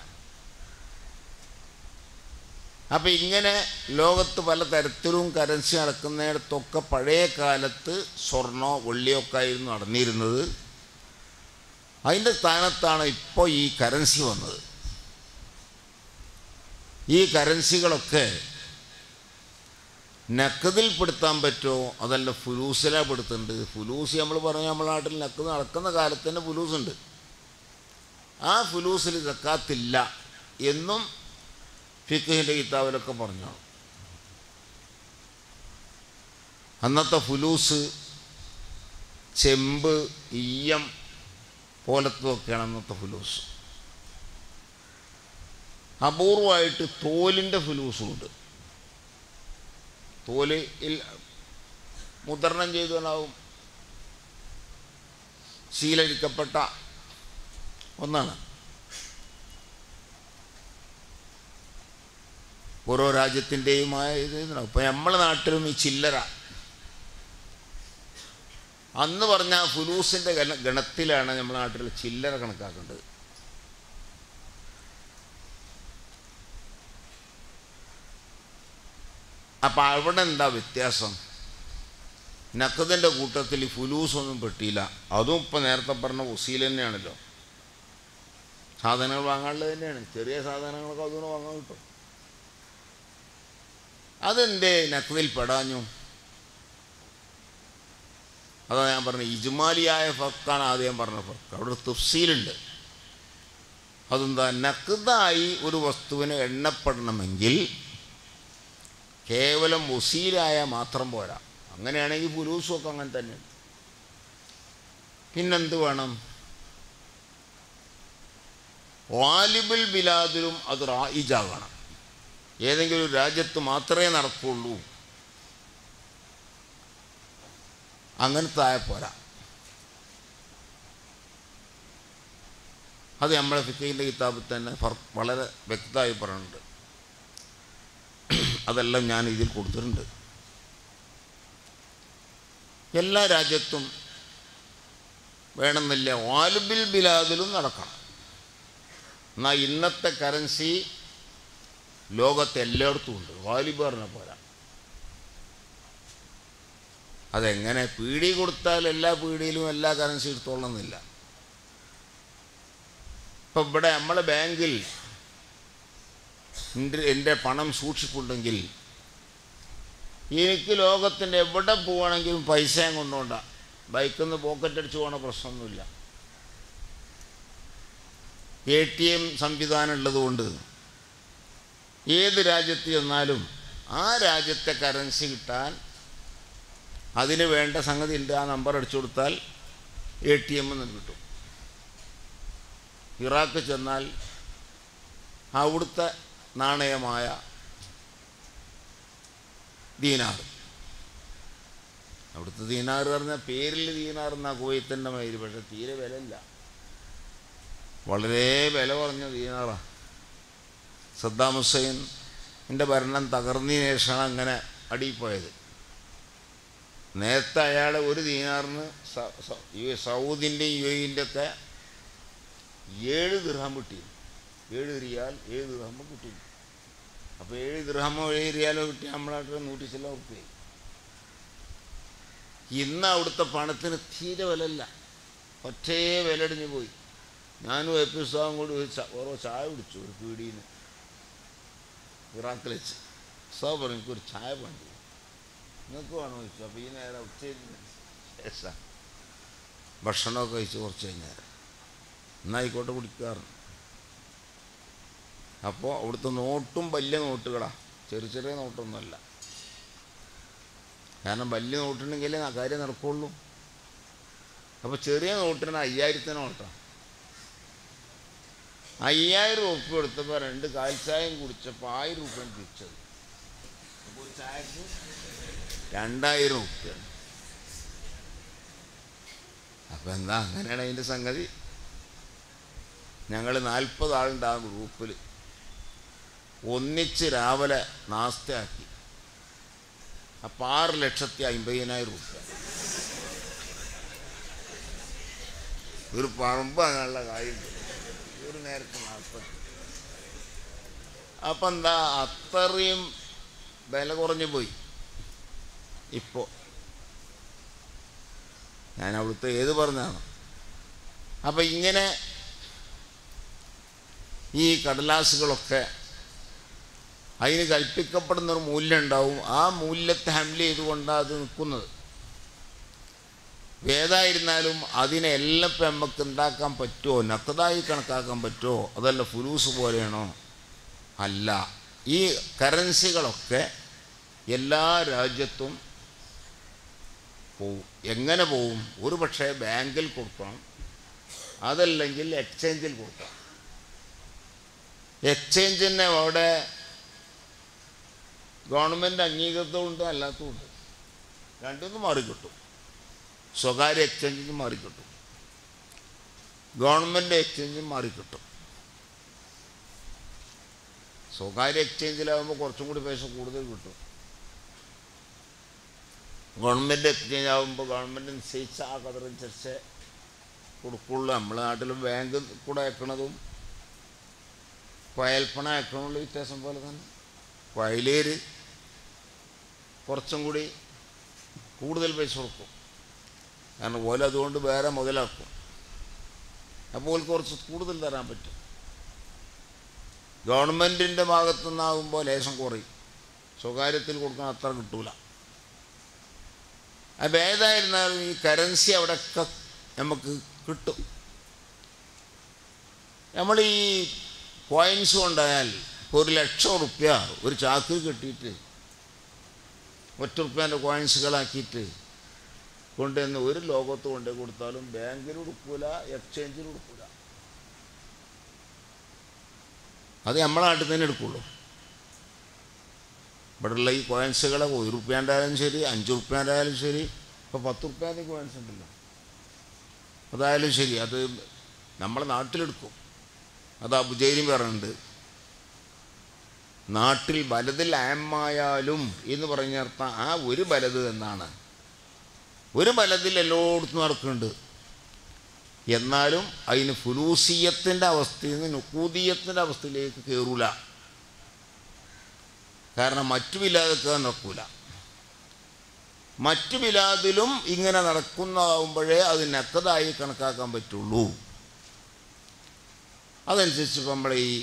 അപ്പം ഇങ്ങനെ ലോകത്ത് പല തരത്തിലും കറൻസി നടക്കുന്നിടത്തൊക്കെ പഴയ കാലത്ത് സ്വർണ്ണോ വെള്ളിയോ ഒക്കെ ആയിരുന്നു നടന്നിരുന്നത് അതിൻ്റെ സ്ഥാനത്താണ് ഇപ്പോൾ ഈ കറൻസി വന്നത് ഈ കറൻസികളൊക്കെ നക്കതിൽ പെടുത്താൻ പറ്റുമോ അതല്ല ഫുലൂസിലാ പെടുത്തുന്നുണ്ട് ഫുലൂസ് നമ്മൾ പറഞ്ഞ നമ്മുടെ നാട്ടിൽ നക്കത് നടക്കുന്ന കാലത്ത് തന്നെ ഫുലൂസുണ്ട് ആ ഫുലൂസിൽ സക്കാത്തില്ല എന്നും ഫിഖിൻ്റെ കിതാബിലൊക്കെ പറഞ്ഞു അന്നത്തെ ഫുലൂസ് ചെമ്പ് ഈയം പോലത്തതൊക്കെയാണ് അന്നത്തെ ഫുലൂസ് അപൂർവമായിട്ട് തോലിൻ്റെ ഫുലൂസും ഉണ്ട് തോലിൽ മുദ്രണം ചെയ്തവനാവും ശീലരിക്കപ്പെട്ട ഒന്നാണ് ഓരോ രാജ്യത്തിൻ്റെയുമായ ഇത് ഇപ്പം നമ്മളെ നാട്ടിലും ഈ ചില്ലറ അന്ന് പറഞ്ഞ ആ ഫുലൂസിൻ്റെ ഗണ ഗണത്തിലാണ് നമ്മുടെ നാട്ടിൽ ചില്ലറ കണക്കാക്കേണ്ടത് അപ്പം അവിടെ എന്താ വ്യത്യാസം നക്കതിൻ്റെ കൂട്ടത്തിൽ ഈ ഫുലൂസൊന്നും പെട്ടിയില്ല അതും ഇപ്പം നേരത്തെ പറഞ്ഞ ഉസീൽ തന്നെയാണല്ലോ സാധനങ്ങൾ വാങ്ങാനുള്ളത് തന്നെയാണ് ചെറിയ സാധനങ്ങളൊക്കെ അതുകൊണ്ട് വാങ്ങാൻ കിട്ടും അതെൻ്റെ നക്കതിൽ പെടാഞ്ഞു അതാ ഞാൻ പറഞ്ഞ ഇജ്മാലിയായ ഫക്കാണ് ആദ്യം പറഞ്ഞ ഫക്ക് അവിടെ ഒരു തുഫ്സീലുണ്ട് അതെന്താ നക്കതായി ഒരു വസ്തുവിന് എണ്ണപ്പെടണമെങ്കിൽ കേവലം വസീലായ മാത്രം പോരാ അങ്ങനെയാണെങ്കിൽ പുലൂസും ഒക്കെ അങ്ങനെ തന്നെയാണ് പിന്നെന്ത് വേണം വാലിബിൾ ബിലാദിലും അത് റായിജാകണം ഏതെങ്കിലും ഒരു രാജ്യത്ത് മാത്രമേ നടക്കുള്ളൂ അങ്ങനത്തെ ആയ പോരാ അത് നമ്മളെ ഫിക്കയിൻ്റെ കിതാബിൽ തന്നെ ഫർ- വളരെ വ്യക്തമായി പറയുന്നുണ്ട് അതെല്ലാം ഞാൻ ഇതിൽ കൊടുത്തിട്ടുണ്ട് എല്ലാ രാജ്യത്തും വേണമെന്നില്ല വാലുബിൽ ബിലാദിലും നടക്കണം എന്നാൽ ഇന്നത്തെ കറൻസി ലോകത്ത് എല്ലായിടത്തും ഉണ്ട് വാലിബ് പറഞ്ഞ പോരാ അതെങ്ങനെ പീടി കൊടുത്താൽ എല്ലാ പീടിയിലും എല്ലാ കറൻസി എടുത്തോളണമെന്നില്ല ഇപ്പം ഇവിടെ നമ്മളെ ബാങ്കിൽ എൻ്റെ എൻ്റെ പണം സൂക്ഷിപ്പുണ്ടെങ്കിൽ എനിക്ക് ലോകത്തിൻ്റെ എവിടെ പോവുകയാണെങ്കിലും പൈസയും കൊണ്ടുകൊണ്ട ബൈക്കിൽ നിന്ന് പോക്കറ്റ് അടിച്ച് പോകണ പ്രശ്നമൊന്നുമില്ല എ ടി എം സംവിധാനം ഉള്ളതുകൊണ്ട് ഏത് രാജ്യത്ത് ചെന്നാലും ആ രാജ്യത്തെ കറൻസി കിട്ടാൻ അതിന് വേണ്ട സംഗതി ഉണ്ട് ആ നമ്പർ അടിച്ചു കൊടുത്താൽ എ ടി എം നിന്ന് കിട്ടും ഇറാഖ് ചെന്നാൽ അവിടുത്തെ നാണയമായ ദീനാർ അവിടുത്തെ ദീനാർ പറഞ്ഞാൽ പേരിൽ ദീനാർ എന്നാ കുവൈത്തിൻ്റെ മയില് പക്ഷെ തീരെ വിലയില്ല വളരെ വില കുറഞ്ഞ ദീനാറാണ് സദ്ദാം ഹുസൈൻ്റെ ഭരണം തകർന്നതിന് ശേഷമാണ് അങ്ങനെ അടിപ്പോയത് നേരത്തെ അയാൾ ഒരു ദീനാറിന് സ- സ- ഈ സൗദിൻ്റെയും യു എൻ്റെ ഒക്കെ ഏഴ് ദൃഹം കിട്ടി ഏഴ് റിയാൽ ഏഴ് ദൃഹം കിട്ടി അപ്പോൾ ഏഴ് ദൃഹമോ ഏഴ് റിയാലോ കിട്ടി നമ്മളായിട്ട് നൂറ്റി ചില ഉറുപ്പിയായി ഇന്ന് അവിടുത്തെ പണത്തിന് തീരെ വിലല്ല ഒറ്റേ വിലടിഞ്ഞു പോയി ഞാനും എപ്പിസോഡും കൂടി ഒരു ച- ഓരോ ചായ കുടിച്ചു ഒരു പീടിയിൽ ഇറാഖിൽ വെച്ച് സോ പറഞ്ഞു എനിക്കൊരു ചായ വേണ്ടി നിങ്ങൾക്ക് വേണോ ചോദിച്ചു അപ്പോൾ ഈ നേരം ഉച്ചതിന് ശേഷം ഭക്ഷണമൊക്കെ കഴിച്ച് കുറച്ച് കഴിഞ്ഞേരം എന്നായിക്കോട്ടെ കുടിക്കാറുണ്ട് അപ്പോൾ അവിടുത്തെ നോട്ടും വലിയ നോട്ടുകളാ ചെറിയ ചെറിയ നോട്ടൊന്നുമല്ല കാരണം വലിയ നോട്ടുണ്ടെങ്കിലേ ആ കാര്യം നടക്കുള്ളൂ അപ്പോൾ ചെറിയ നോട്ടിന് അയ്യായിരത്തിന് നോട്ടാണ് അയ്യായിരം ഉറുപ്പ്യ കൊടുത്തപ്പോൾ രണ്ട് കാൽച്ചായം കുടിച്ചപ്പോൾ ആയിരം ഉറുപ്പ്യാണ് തിരിച്ചത് അപ്പോൾ ഒരു ചായക്ക് രണ്ടായിരം ഉറുപ്പ്യ അപ്പം എന്താ അങ്ങനെയാണ് അതിൻ്റെ സംഗതി ഞങ്ങൾ നാൽപ്പത് ആളുണ്ട് ആ ഗ്രൂപ്പിൽ ഒന്നിച്ച് രാവിലെ നാസ്തയാക്കി അപ്പം ആറ് ലക്ഷത്തി അമ്പതിനായിരം രൂപ ഒരു പറമ്പ് അങ്ങനെയുള്ള കാര്യം ഒരു നേരത്തെ നാൽപ്പത്തി അപ്പം എന്താ അത്രയും വില കുറഞ്ഞു പോയി ഇപ്പോൾ ഞാൻ അവിടുത്തെ ഏത് പറഞ്ഞാണ് അപ്പം ഇങ്ങനെ ഈ കടലാസുകളൊക്കെ അതിന് കൽപ്പിക്കപ്പെടുന്ന ഒരു മൂല്യം ഉണ്ടാവും ആ മൂല്യത്തെ ഹാൻഡിൽ ചെയ്തുകൊണ്ടാണ് അത് നിൽക്കുന്നത് ഏതായിരുന്നാലും അതിനെല്ലാം ഇപ്പം നമുക്ക് ഉണ്ടാക്കാൻ പറ്റുമോ നക്കതായി കണക്കാക്കാൻ പറ്റുമോ അതല്ല ഫുലൂസ് പോലെയാണോ അല്ല ഈ കറൻസികളൊക്കെ എല്ലാ രാജ്യത്തും പോവും എങ്ങനെ പോവും ഒരു പക്ഷേ ബാങ്കിൽ കൊടുക്കണം അതല്ലെങ്കിൽ എക്സ്ചേഞ്ചിൽ കൊടുക്കണം എക്സ്ചേഞ്ചിന് അവിടെ ഗവൺമെൻറ് അംഗീകൃതമുണ്ട് അല്ലാത്തതുണ്ട് രണ്ടൊന്നും മാറിക്കിട്ടും സ്വകാര്യ എക്സ്ചേഞ്ചിനും മാറിക്കിട്ടും ഗവൺമെൻറ് എക്സ്ചേഞ്ചും മാറിക്കിട്ടും സ്വകാര്യ എക്സ്ചേഞ്ചിലാകുമ്പോൾ കുറച്ചും കൂടി പൈസ കൂടുതൽ കിട്ടും ഗവൺമെൻറ് എക്സ്ചേഞ്ച് ആകുമ്പോൾ ഗവൺമെൻറ് നിശ്ചയിച്ച ആ കതറനുസരിച്ച് കൊടുക്കുള്ളൂ നമ്മളെ നാട്ടിലും ബാങ്ക് കൂടെ അയക്കണതും കോയൽപ്പണ അയക്കണമുള്ള വ്യത്യാസം പോലെ തന്നെ കോയലേര് കുറച്ചും കൂടി കൂടുതൽ പൈസ കൊടുക്കും കാരണം ഓല അതുകൊണ്ട് വേറെ മുതലാക്കും അപ്പോൾ ഓൽക്ക് കുറച്ച് കൂടുതൽ തരാൻ പറ്റും ഗവൺമെൻറ്റിൻ്റെ ഭാഗത്തു നിന്നാകുമ്പോൾ ലേശം കുറയും സ്വകാര്യത്തിൽ കൊടുക്കാൻ അത്ര കിട്ടൂല അപ്പോൾ ഏതായിരുന്നാലും ഈ കറൻസി അവിടെയൊക്കെ നമുക്ക് കിട്ടും നമ്മൾ ഈ കോയിൻസ് കൊണ്ടായാൽ ഒരു ലക്ഷം റുപ്യ ഒരു ചാക്കിൽ കെട്ടിയിട്ട് ഒറ്റ റുപ്യേൻ്റെ കോയിൻസുകളാക്കിയിട്ട് കൊണ്ടുവന്ന് ഒരു ലോകത്ത് കൊണ്ടു കൊടുത്താലും ബാങ്കിൽ കൊടുക്കൂല എക്സ്ചേഞ്ചിൽ കൊടുക്കൂല അത് നമ്മളെ നാട്ടിൽ തന്നെ എടുക്കുള്ളൂ ഇവിടെയുള്ള ഈ കോയിൻസുകളെ ഒരു റുപ്യാൻ്റെ ആയാലും ശരി അഞ്ച് റുപ്യാൻ്റെ ആയാലും ശരി ഇപ്പോൾ പത്ത് റുപ്യാൻ്റെ കോയിൻസ് ഉണ്ടല്ലോ അതായാലും ശരി അത് നമ്മളെ നാട്ടിലെടുക്കും അത് അബുജൈരി പറയുന്നുണ്ട് നാട്ടിൽ ബലതിൽ ആമായാലും എന്ന് പറഞ്ഞർത്ഥം ആ ഒരു ബലത് എന്നാണ് ഒരു ബലത്തിൽ എല്ലായിടത്തും നടക്കുന്നുണ്ട് എന്നാലും അതിന് ഫുലൂസിയത്തിൻ്റെ അവസ്ഥയിൽ നിന്ന് നുക്കൂതീയത്തിൻ്റെ അവസ്ഥയിലേക്ക് കയറൂല കാരണം മറ്റു വിലാതൊക്കെ നടക്കൂല മറ്റു വിലാതിലും ഇങ്ങനെ നടക്കുന്നതാവുമ്പോഴേ അത് നക്കതായി കണക്കാക്കാൻ പറ്റുള്ളൂ അതനുസരിച്ച് ഇപ്പം നമ്മളെ ഈ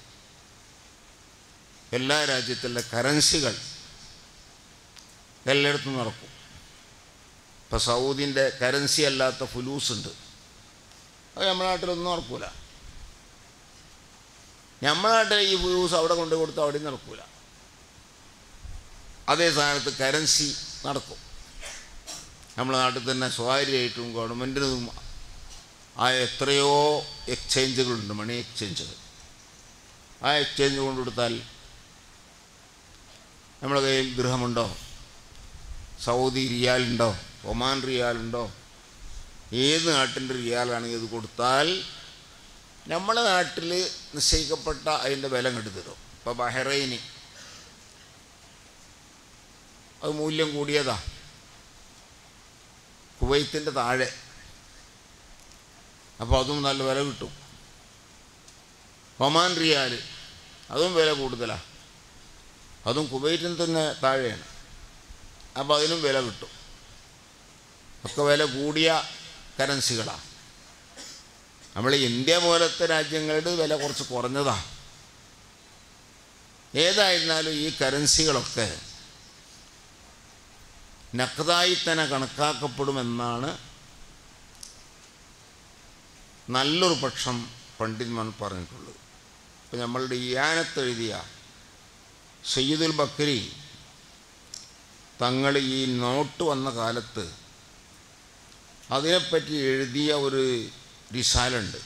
എല്ലാ രാജ്യത്തിലെ കറൻസികൾ എല്ലായിടത്തും നടക്കും ഇപ്പം സൗദിൻ്റെ കറൻസി അല്ലാത്ത ഫുലൂസ് ഉണ്ട് അത് നമ്മുടെ നാട്ടിലൊന്നും നടക്കൂല നമ്മുടെ നാട്ടിൽ ഈ ഫുലൂസ് അവിടെ കൊണ്ടു കൊടുത്ത് അവിടെയും നടക്കൂല അതേ സ്ഥാനത്ത് കറൻസി നടക്കും നമ്മുടെ നാട്ടിൽ തന്നെ സ്വകാര്യമായിട്ടും ആ എക്സ്ചേഞ്ച് കൊണ്ട് കൊടുത്താൽ നമ്മുടെ കയ്യിൽ ഗൃഹമുണ്ടോ സൗദി റിയാലുണ്ടോ ഒമാൻ റിയാലുണ്ടോ ഏത് നാട്ടിൻ്റെ റിയാലാണെങ്കിൽ ഇത് കൊടുത്താൽ നമ്മുടെ നാട്ടിൽ നിശ്ചയിക്കപ്പെട്ട അതിൻ്റെ വില ഇങ്ങോട്ട് തരും ഇപ്പോൾ ബഹ്റൈന് അത് മൂല്യം കൂടിയതാ കുവൈത്തിൻ്റെ താഴെ അപ്പോൾ അതും നല്ല വില കിട്ടും ഒമാൻ റിയാൽ അതും വില കൂടുതലാണ് അതും കുവൈറ്റിന് തന്നെ താഴെയാണ് അപ്പോൾ അതിനും വില കിട്ടും ഒക്കെ വില കൂടിയ കറൻസികളാണ് നമ്മൾ ഇന്ത്യ പോലത്തെ രാജ്യങ്ങളുടെ വില കുറച്ച് കുറഞ്ഞതാണ് ഏതായിരുന്നാലും ഈ കറൻസികളൊക്കെ നഖതായി തന്നെ കണക്കാക്കപ്പെടുമെന്നാണ് നല്ലൊരു പക്ഷം പണ്ഡിതന്മാർ പറഞ്ഞിട്ടുള്ളത് ഇപ്പം നമ്മളുടെ ഇയാനത്ത് എഴുതിയ സയ്യിദുൽ ബക്കരി തങ്ങൾ ഈ നോട്ട് വന്ന കാലത്ത് അതിനെപ്പറ്റി എഴുതിയ ഒരു റിസാലുണ്ട്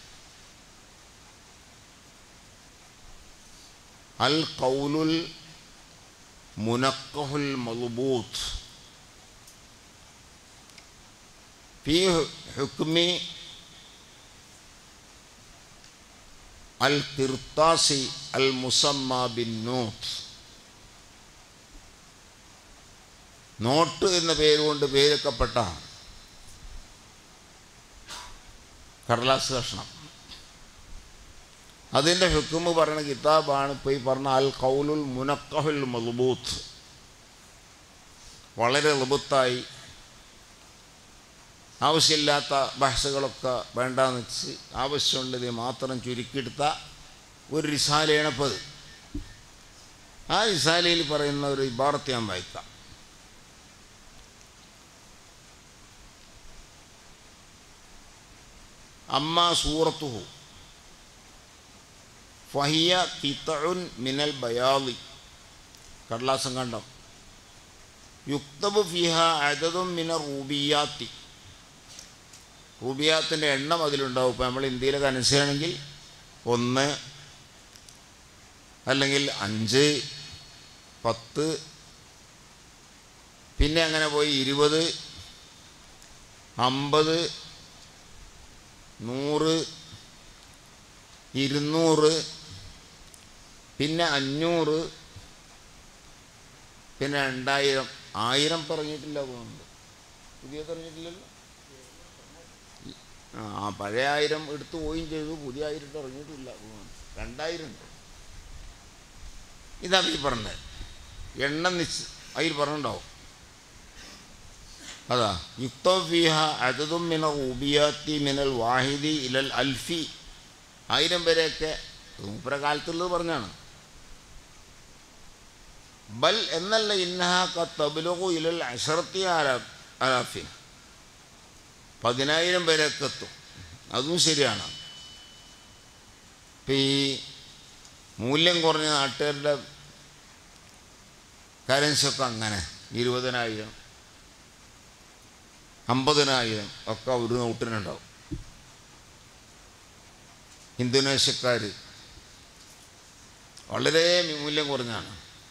അൽ കൗലുൽ മുനക്കഹുൽ മലുബൂത്ത് ഫി ഹുക്മി അൽ തിർത്താസി അൽ മുസമ്മ ബിൻ നോട്ട് നോട്ട് എന്ന പേരുകൊണ്ട് പേരൊക്കപ്പെട്ട കടലാസ് കഷ്ണം അതിൻ്റെ ഹുക്കുമ് പറയുന്ന കിതാബാണ് ഇപ്പോൾ ഈ പറഞ്ഞ അൽ കൗലുൽ മുനക്കഹുൽ മലുബൂത്ത് വളരെ ലബുത്തായി ആവശ്യമില്ലാത്ത ഭാഷകളൊക്കെ വേണ്ടാന്ന് വെച്ച് ആവശ്യമുള്ളത് മാത്രം ചുരുക്കിയെടുത്ത ഒരു റിസാലയാണ് ഇപ്പോൾ അത് ആ റിസാലയിൽ പറയുന്ന ഒരു ഇബാറത്ത് ഞാൻ വായിക്കാം അമ്മ സൂറത്തുഹു ഫഹിയ കിത്തഉൻ മിനൽ ബയാളി കടലാസം കണ്ടോ യുക്തബ് ഫിഹ അദതും മിന റൂബിയാത്തി റൂബിയാത്തിൻ്റെ എണ്ണം അതിലുണ്ടാവും ഇപ്പോൾ നമ്മൾ ഇന്ത്യയിലെ കനസിയാണെങ്കിൽ ഒന്ന് അല്ലെങ്കിൽ അഞ്ച് പത്ത് പിന്നെ അങ്ങനെ പോയി ഇരുപത് അമ്പത് നൂറ് ഇരുന്നൂറ് പിന്നെ അഞ്ഞൂറ് പിന്നെ രണ്ടായിരം ആയിരം പറഞ്ഞിട്ടില്ല തോന്നുന്നുണ്ട് പുതിയ പറഞ്ഞിട്ടില്ലല്ലോ ആ പഴയ ആയിരം എടുത്തു പോവുകയും ചെയ്തു പുതിയ ആയിരം ഇറങ്ങിയിട്ടില്ല രണ്ടായിരം ഉണ്ട് ഇതാണ് ഈ പറഞ്ഞത് എണ്ണം നിശ്ച അതിൽ പറഞ്ഞിട്ടുണ്ടാവും അതാ യുക്തഫിഹ അതതും മിന ഊബിയാത്തി മിനൽ വാഹിദി ഇലൽ അൽഫി ആയിരം പേരെയൊക്കെ മൂപ്പര കാലത്തുള്ളത് പറഞ്ഞാണ് ബൽ എന്നല്ല ഇന്നഹ തബുലു ഇലൽ അഷറത്തി അലാഫിൻ പതിനായിരം പേരൊക്കെ എത്തും അതും ശരിയാണ് ഇപ്പം ഈ മൂല്യം കുറഞ്ഞ നാട്ടുകാരുടെ കറൻസിയൊക്കെ അങ്ങനെ ഇരുപതിനായിരം അമ്പതിനായിരം ഒക്കെ ഒരു നോട്ടിനുണ്ടാവും ഇന്തോനേഷ്യക്കാർ വളരെ മൂല്യം കുറഞ്ഞാണ്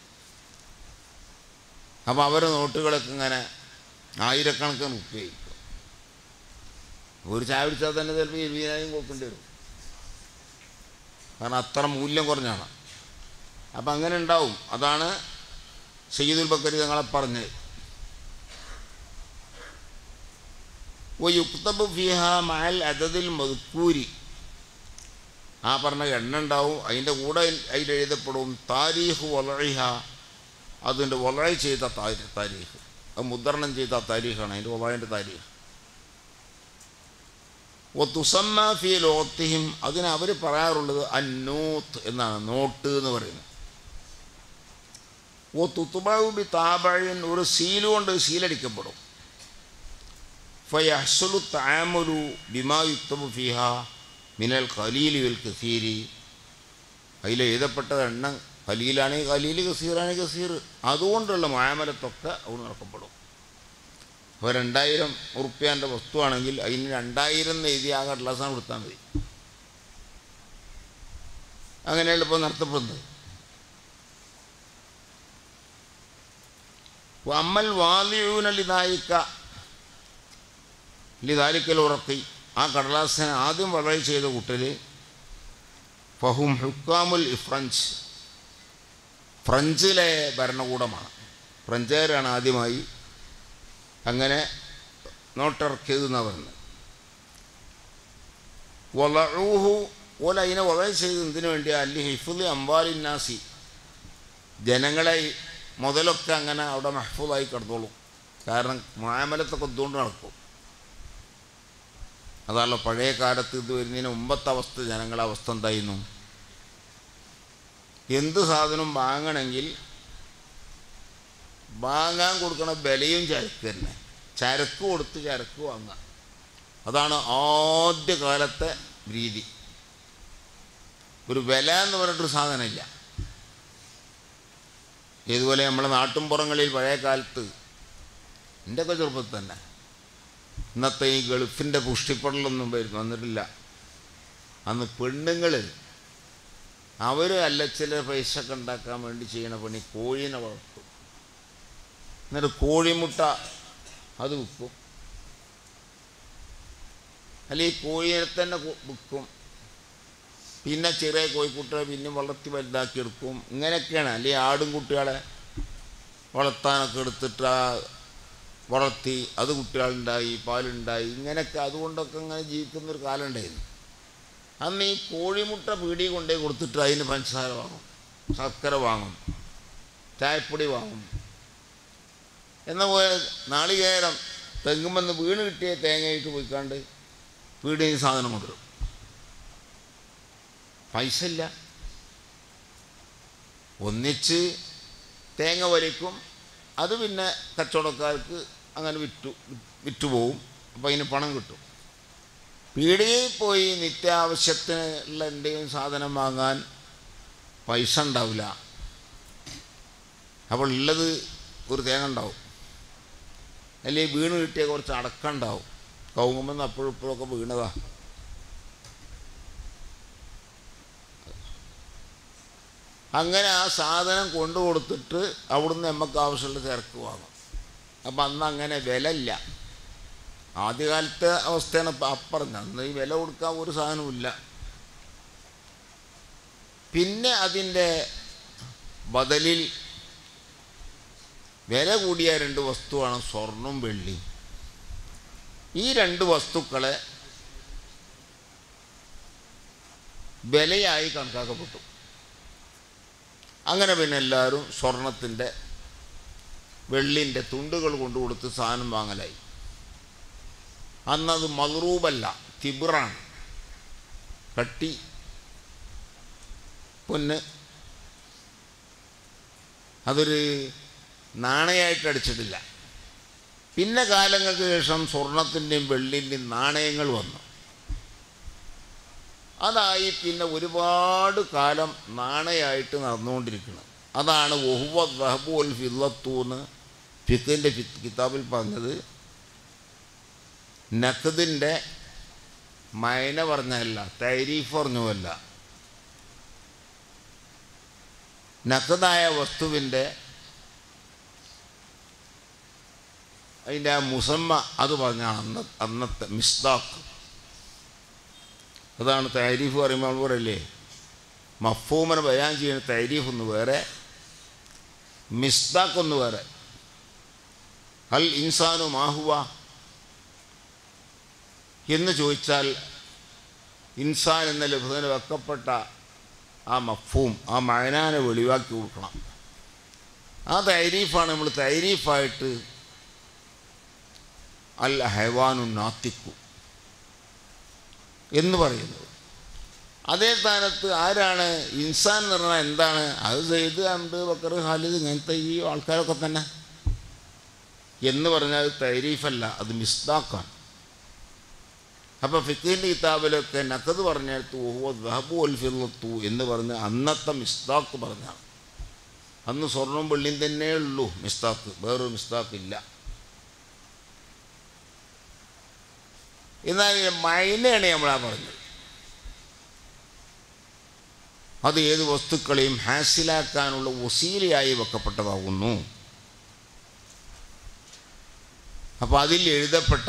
അപ്പോൾ അവരുടെ നോട്ടുകളൊക്കെ ഇങ്ങനെ ആയിരക്കണക്കിന് ഉപയോഗിക്കും ഒരു ചായ പിടിച്ചാൽ തന്നെ ചിലപ്പോൾ ഇരുപതിനായിരം കൊടുക്കേണ്ടി വരും കാരണം അത്ര മൂല്യം കുറഞ്ഞാണ് അപ്പം അങ്ങനെ ഉണ്ടാവും അതാണ് സയ്യിദുൽ ബക്കരി തങ്ങളെ പറഞ്ഞത് യുക്തബ് ഫിഹ മഹൽ അതതിൽ മതുക്കൂരി ആ പറഞ്ഞ എണ്ണ ഉണ്ടാവും അതിൻ്റെ കൂടെ അതിൽ എഴുതപ്പെടും താരീഖ് വളഴിഹ അതിൻ്റെ വളഴ ചെയ്ത താരി താരീഖ് അത് മുദ്രണം ചെയ്ത താരീഖാണ് അതിൻ്റെ വളഴിൻ്റെ താരീഖ് ഒ തുസമ്മ ഫി ലോത്തിഹിം അതിന് അവർ പറയാറുള്ളത് അന്നൂത്ത് എന്നാണ് നോട്ട് എന്ന് പറയുന്നത് ഓ തുത്തുബാവു ബി താബഴിൻ ഒരു സീല് കൊണ്ട് സീലടിക്കപ്പെടും ഫയഹ്സുലു താമലു ബിമാ യുക്തബു ഫിഹ മിനൽ ഖലീലി വിൽ കസീരി അതിൽ എഴുതപ്പെട്ട എണ്ണം ഖലീലാണെങ്കിൽ ഖലീൽ കസീറാണെങ്കിൽ കസീർ അതുകൊണ്ടുള്ള മാമലത്തൊക്കെ അവിടെ നടക്കപ്പെടും അപ്പോൾ രണ്ടായിരം ഉറുപ്പ്യാൻ്റെ വസ്തുവാണെങ്കിൽ അതിന് രണ്ടായിരം എന്ന് എഴുതി ആ കടലാസാണ് കൊടുത്താൽ മതി അങ്ങനെയാണ് ഇപ്പോൾ നടത്തപ്പെടുന്നത് അമ്മൽ വാലിയൂന ലിതായിക്ക ലിതാലിക്കൽ ഉറക്കി ആ കടലാസിനെ ആദ്യം വളരെ ചെയ്ത കൂട്ടർ ഫഹും ഹുക്കാമുൽ ഫ്രഞ്ച് ഫ്രഞ്ചിലെ ഭരണകൂടമാണ് ഫ്രഞ്ചുകാരാണ് ആദ്യമായി അങ്ങനെ നോട്ടിറക്കിയതെന്നാണ് പറയുന്നത് വലഊഹു ഓല അതിനെ വളരെ ചെയ്ത് എന്തിനു വേണ്ടി അല്ലി ഹിഫുദ് അംബാലിന്നാസി ജനങ്ങളെ മുതലൊക്കെ അങ്ങനെ അവിടെ മഹഫൂദായി കിടന്നോളും കാരണം മാമലത്തൊക്കെ ഇതുകൊണ്ട് നടക്കും അതാണല്ലോ പഴയ കാലത്ത് ഇത് വരുന്നതിന് മുമ്പത്തെ അവസ്ഥ ജനങ്ങളുടെ അവസ്ഥ എന്തായിരുന്നു എന്ത് സാധനം വാങ്ങണമെങ്കിൽ വാങ്ങാൻ കൊടുക്കണ വിലയും ചരക്ക് തന്നെ ചരക്ക് കൊടുത്ത് ചരക്ക് വാങ്ങാം അതാണ് ആദ്യ കാലത്തെ രീതി ഒരു വില എന്ന് പറഞ്ഞിട്ടൊരു സാധനമില്ല ഇതുപോലെ നമ്മളെ നാട്ടിൻപുറങ്ങളിൽ പഴയ കാലത്ത് എൻ്റെയൊക്കെ ചെറുപ്പത്തിൽ തന്നെ ഇന്നത്തെ ഈ ഗൾഫിൻ്റെ പുഷ്ടിപ്പടലൊന്നും വരും വന്നിട്ടില്ല അന്ന് പെണ്ണുങ്ങൾ അവർ അല്ല ചില പൈസ ഒക്കെ ഉണ്ടാക്കാൻ വേണ്ടി ചെയ്യണ പണി കോഴീനെ വളർത്തും എന്നിട്ട് കോഴിമുട്ട അത് വിൽക്കും അല്ലെങ്കിൽ കോഴിയെ തന്നെ കു- വിൽക്കും പിന്നെ ചെറിയ കോഴിക്കുട്ടികളെ പിന്നെ വളർത്തി വലുതാക്കി എടുക്കും ഇങ്ങനെയൊക്കെയാണ് അല്ലെങ്കിൽ ആടും കുട്ടികളെ വളർത്താനൊക്കെ എടുത്തിട്ട് ആ വളർത്തി അത് കുട്ടികളുണ്ടായി പാലുണ്ടായി ഇങ്ങനെയൊക്കെ അതുകൊണ്ടൊക്കെ ഇങ്ങനെ ജീവിക്കുന്നൊരു കാലം ഉണ്ടായിരുന്നു അന്ന് ഈ കോഴിമുട്ട പീടി കൊണ്ടേ കൊടുത്തിട്ട് അതിന് പഞ്ചസാര വാങ്ങും ശർക്കര വാങ്ങും ചായപ്പൊടി വാങ്ങും എന്ന പോലെ നാളികേരം തെങ്ങുമെന്ന് വീണ് കിട്ടിയ തേങ്ങയിട്ട് പോയിക്കാണ്ട് പീടിയിൽ സാധനം കൊണ്ടുവരും പൈസ ഇല്ല ഒന്നിച്ച് തേങ്ങ വലിക്കും അത് പിന്നെ കച്ചവടക്കാർക്ക് അങ്ങനെ വിറ്റു വിറ്റുപോകും അപ്പോൾ അതിന് പണം കിട്ടും പീടികയിൽ പോയി നിത്യാവശ്യത്തിനുള്ള എന്തെങ്കിലും സാധനം വാങ്ങാൻ പൈസ ഉണ്ടാവില്ല അപ്പോൾ ഉള്ളത് ഒരു തേങ്ങ ഉണ്ടാവും അല്ലെങ്കിൽ വീണ് കിട്ടിയ കുറച്ച് അടക്കം ഉണ്ടാവും കൗങ്ങുമെന്ന് അപ്പോഴും ഇപ്പോഴൊക്കെ വീണതാ അങ്ങനെ ആ സാധനം കൊണ്ടു കൊടുത്തിട്ട് അവിടുന്ന് നമുക്ക് ആവശ്യമുള്ള തിരക്ക് വാങ്ങും അപ്പം അന്ന് അങ്ങനെ വില ഇല്ല ആദ്യകാലത്തെ അവസ്ഥയാണ് ഇപ്പം അപ്പറഞ്ഞ അന്ന് ഈ വില കൊടുക്കാൻ ഒരു സാധനവുമില്ല പിന്നെ അതിൻ്റെ ബദലിൽ വില കൂടിയ രണ്ട് വസ്തുവാണ് സ്വർണം വെള്ളി ഈ രണ്ട് വസ്തുക്കളെ വിലയായി കണക്കാക്കപ്പെട്ടു അങ്ങനെ പിന്നെ എല്ലാവരും സ്വർണത്തിൻ്റെ വെള്ളിൻ്റെ തുണ്ടുകൾ കൊണ്ടു കൊടുത്ത് സാധനം വാങ്ങലായി അന്നത് മദ്റൂബല്ല തിബിറാണ് കട്ടി പൊന്ന് അതൊരു നാണയമായിട്ട് അടിച്ചിട്ടില്ല പിന്നെ കാലങ്ങൾക്ക് ശേഷം സ്വർണത്തിൻ്റെയും വെള്ളിൻ്റെയും നാണയങ്ങൾ വന്നു അതായി പിന്നെ ഒരുപാട് കാലം നാണയമായിട്ട് നടന്നുകൊണ്ടിരിക്കുന്നത് അതാണ് ഒഹുവ ദഹബുൽ ഫില്ലത്തൂന്ന് ഫിഖിൻ്റെ കിതാബിൽ പറഞ്ഞത് നഖദിൻ്റെ മൈന പറഞ്ഞല്ല തൈരീഫ് പറഞ്ഞുമല്ല നഖദായ വസ്തുവിൻ്റെ അതിൻ്റെ ആ മുസമ്മ അത് പറഞ്ഞാണ് അന്ന അന്നത്തെ മിസ്താഖ് അതാണ് തൈരീഫ് പറയുമ്പോൾ നമ്മൾ പറയില്ലേ മഫൂമനെ ബയാൻ ചെയ്യുന്ന തൈരീഫ് ഒന്ന് വേറെ മിസ്താഖ് ഒന്ന് വേറെ അൽ ഇൻസാനു മാഹുവ എന്ന് ചോദിച്ചാൽ ഇൻസാൻ എന്ന ലഭുതന് വെക്കപ്പെട്ട ആ മഫൂം ആ മയനാനെ വെളിവാക്കി കൊടുക്കണം ആ തൈരീഫാണ് നമ്മൾ തൈരീഫായിട്ട് അൽ ഹൈവാനു നാത്തിക്കു എന്ന് പറയുന്നത് അതേ സ്ഥാനത്ത് ആരാണ് ഇൻസാൻ എന്ന് പറഞ്ഞാൽ എന്താണ് അത് സെയ്ദ് അമ്പ് ബക്കർ ഖാലിദ് ഇങ്ങനത്തെ ഈ ആൾക്കാരൊക്കെ തന്നെ എന്ന് പറഞ്ഞാൽ തൈരീഫല്ല അത് മിസ്താക്കാണ് അപ്പോൾ ഫിഖീൻ്റെ കിതാബിലൊക്കെ നക്കത് പറഞ്ഞെടുത്ത് ഓഹോ ദഹബു അൽ ഫിറത്തു എന്ന് പറഞ്ഞ് അന്നത്തെ മിസ്താക്ക് പറഞ്ഞാണ് അന്ന് സ്വർണം വെള്ളിയും തന്നെ ഉള്ളൂ മിസ്താക്ക് വേറൊരു മിസ്താക്ക് ഇല്ല എന്നാൽ മൈനയാണ് നമ്മളാ പറഞ്ഞത് അത് ഏത് വസ്തുക്കളെയും ഹാസിലാക്കാനുള്ള വസീലയായി വെക്കപ്പെട്ടതാകുന്നു അപ്പോൾ അതിൽ എഴുതപ്പെട്ട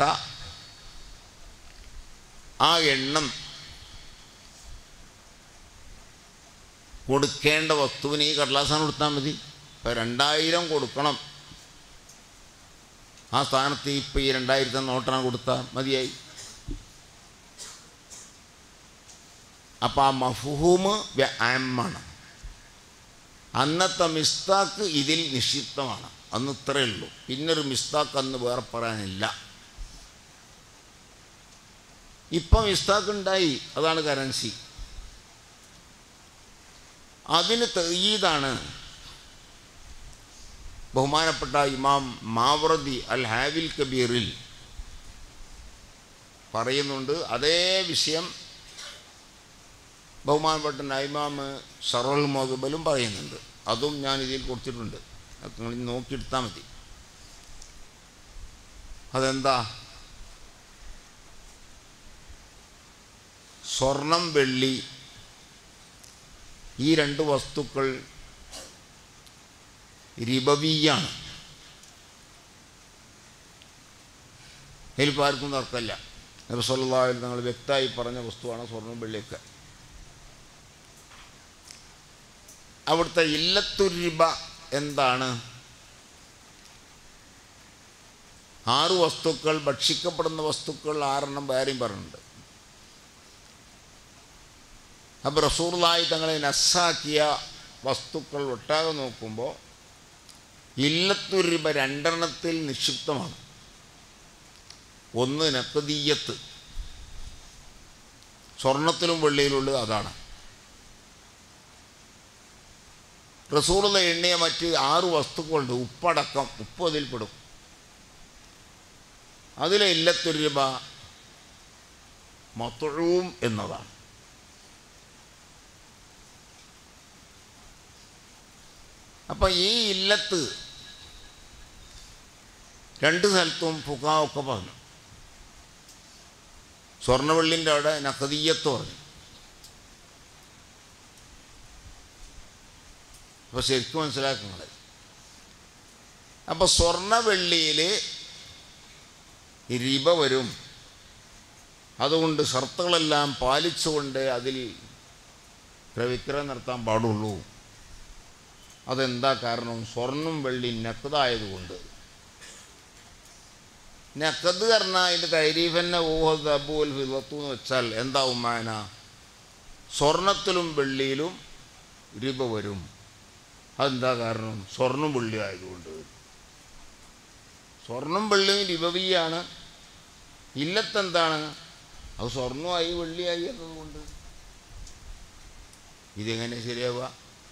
ആ എണ്ണം കൊടുക്കേണ്ട വസ്തുവിന് ഈ കടലാസാണ് കൊടുത്താൽ മതി ഇപ്പം രണ്ടായിരം കൊടുക്കണം ആ സ്ഥാനത്ത് ഇപ്പം ഈ രണ്ടായിരത്തി നോട്ടാണ് കൊടുത്താൽ മതിയായി അപ്പം ആ മഫ്ഹൂമ് ആമാണ് അന്നത്തെ മിസ്താക്ക് ഇതിൽ നിക്ഷിപ്തമാണ് അന്ന് ഇത്രയേ ഉള്ളൂ പിന്നൊരു മിസ്താക്ക് അന്ന് വേറെ പറയാനില്ല ഇപ്പം മിസ്താക്ക് ഉണ്ടായി അതാണ് കറൻസി അതിന് തെയ്യീതാണ് ബഹുമാനപ്പെട്ട ഇമാം മാവറദി അൽ ഹാവിൽ കബീറിൽ പറയുന്നുണ്ട് അതേ വിഷയം ബഹുമാനപ്പെട്ട നൈമാമ് സറോൽ മോദബലും പറയുന്നുണ്ട് അതും ഞാൻ ഇതിൽ കൊടുത്തിട്ടുണ്ട് അത് നിങ്ങൾ നോക്കിയെടുത്താൽ മതി അതെന്താ സ്വർണം വെള്ളി ഈ രണ്ട് വസ്തുക്കൾ റിബവിയാണ് ഇതിലിപ്പോൾ ആർക്കും തർക്കമില്ല നബിസ്വല്ലാഹിൽ നിങ്ങൾ വ്യക്തമായി പറഞ്ഞ വസ്തുവാണ് സ്വർണം വെള്ളിയൊക്കെ അവിടുത്തെ ഇല്ലത്തുരിബ എന്താണ് ആറ് വസ്തുക്കൾ ഭക്ഷിക്കപ്പെടുന്ന വസ്തുക്കൾ ആറെണ്ണം വേറെയും പറഞ്ഞിട്ടുണ്ട് അപ്പോൾ റസൂർലായി തങ്ങളെ നസ്സാക്കിയ വസ്തുക്കൾ ഒട്ടാകെ നോക്കുമ്പോൾ ഇല്ലത്തുരിബ രണ്ടെണ്ണത്തിൽ നിക്ഷിപ്തമാണ് ഒന്ന് നക്കതീയത്ത് സ്വർണത്തിലും വെള്ളിയിലുള്ളത് അതാണ് റസൂറുള്ള എണ്ണിയ മറ്റ് ആറ് വസ്തുക്കളുണ്ട് ഉപ്പടക്കം ഉപ്പ് അതിൽപ്പെടും അതിലെ ഇല്ലത്തൊരു രൂപ മൊത്തവും എന്നതാണ് അപ്പം ഈ ഇല്ലത്ത് രണ്ട് സ്ഥലത്തും ഫുക്കാവൊക്കെ പറഞ്ഞു സ്വർണ്ണവെള്ളിൻ്റെ അവിടെ നഖദീയത്ത് പറഞ്ഞു അപ്പോൾ ശരിക്കും മനസ്സിലാക്കുന്നത് അപ്പോൾ സ്വർണ്ണവെള്ളിയിൽ റിബ വരും അതുകൊണ്ട് ഷർത്തുകളെല്ലാം പാലിച്ചുകൊണ്ട് അതിൽ വിക്രയം നടത്താൻ പാടുള്ളൂ അതെന്താ കാരണം സ്വർണം വെള്ളി നക്കതായതുകൊണ്ട് നക്കത് പറഞ്ഞാൽ അതിൻ്റെ തൈരീഫന്നെ ഊഹദ് അബുൽ ഫിലത്തു എന്ന് വെച്ചാൽ എന്താ ഉമ്മാന സ്വർണത്തിലും വെള്ളിയിലും റിബ വരും അതെന്താ കാരണം സ്വർണം വെള്ളി ആയതുകൊണ്ട് സ്വർണം വെള്ളിയും രിബവിയാണ് ഇല്ലത്തെന്താണ് അത് സ്വർണമായി വെള്ളിയായി എന്നതുകൊണ്ട് ഇതെങ്ങനെ ശരിയാവുക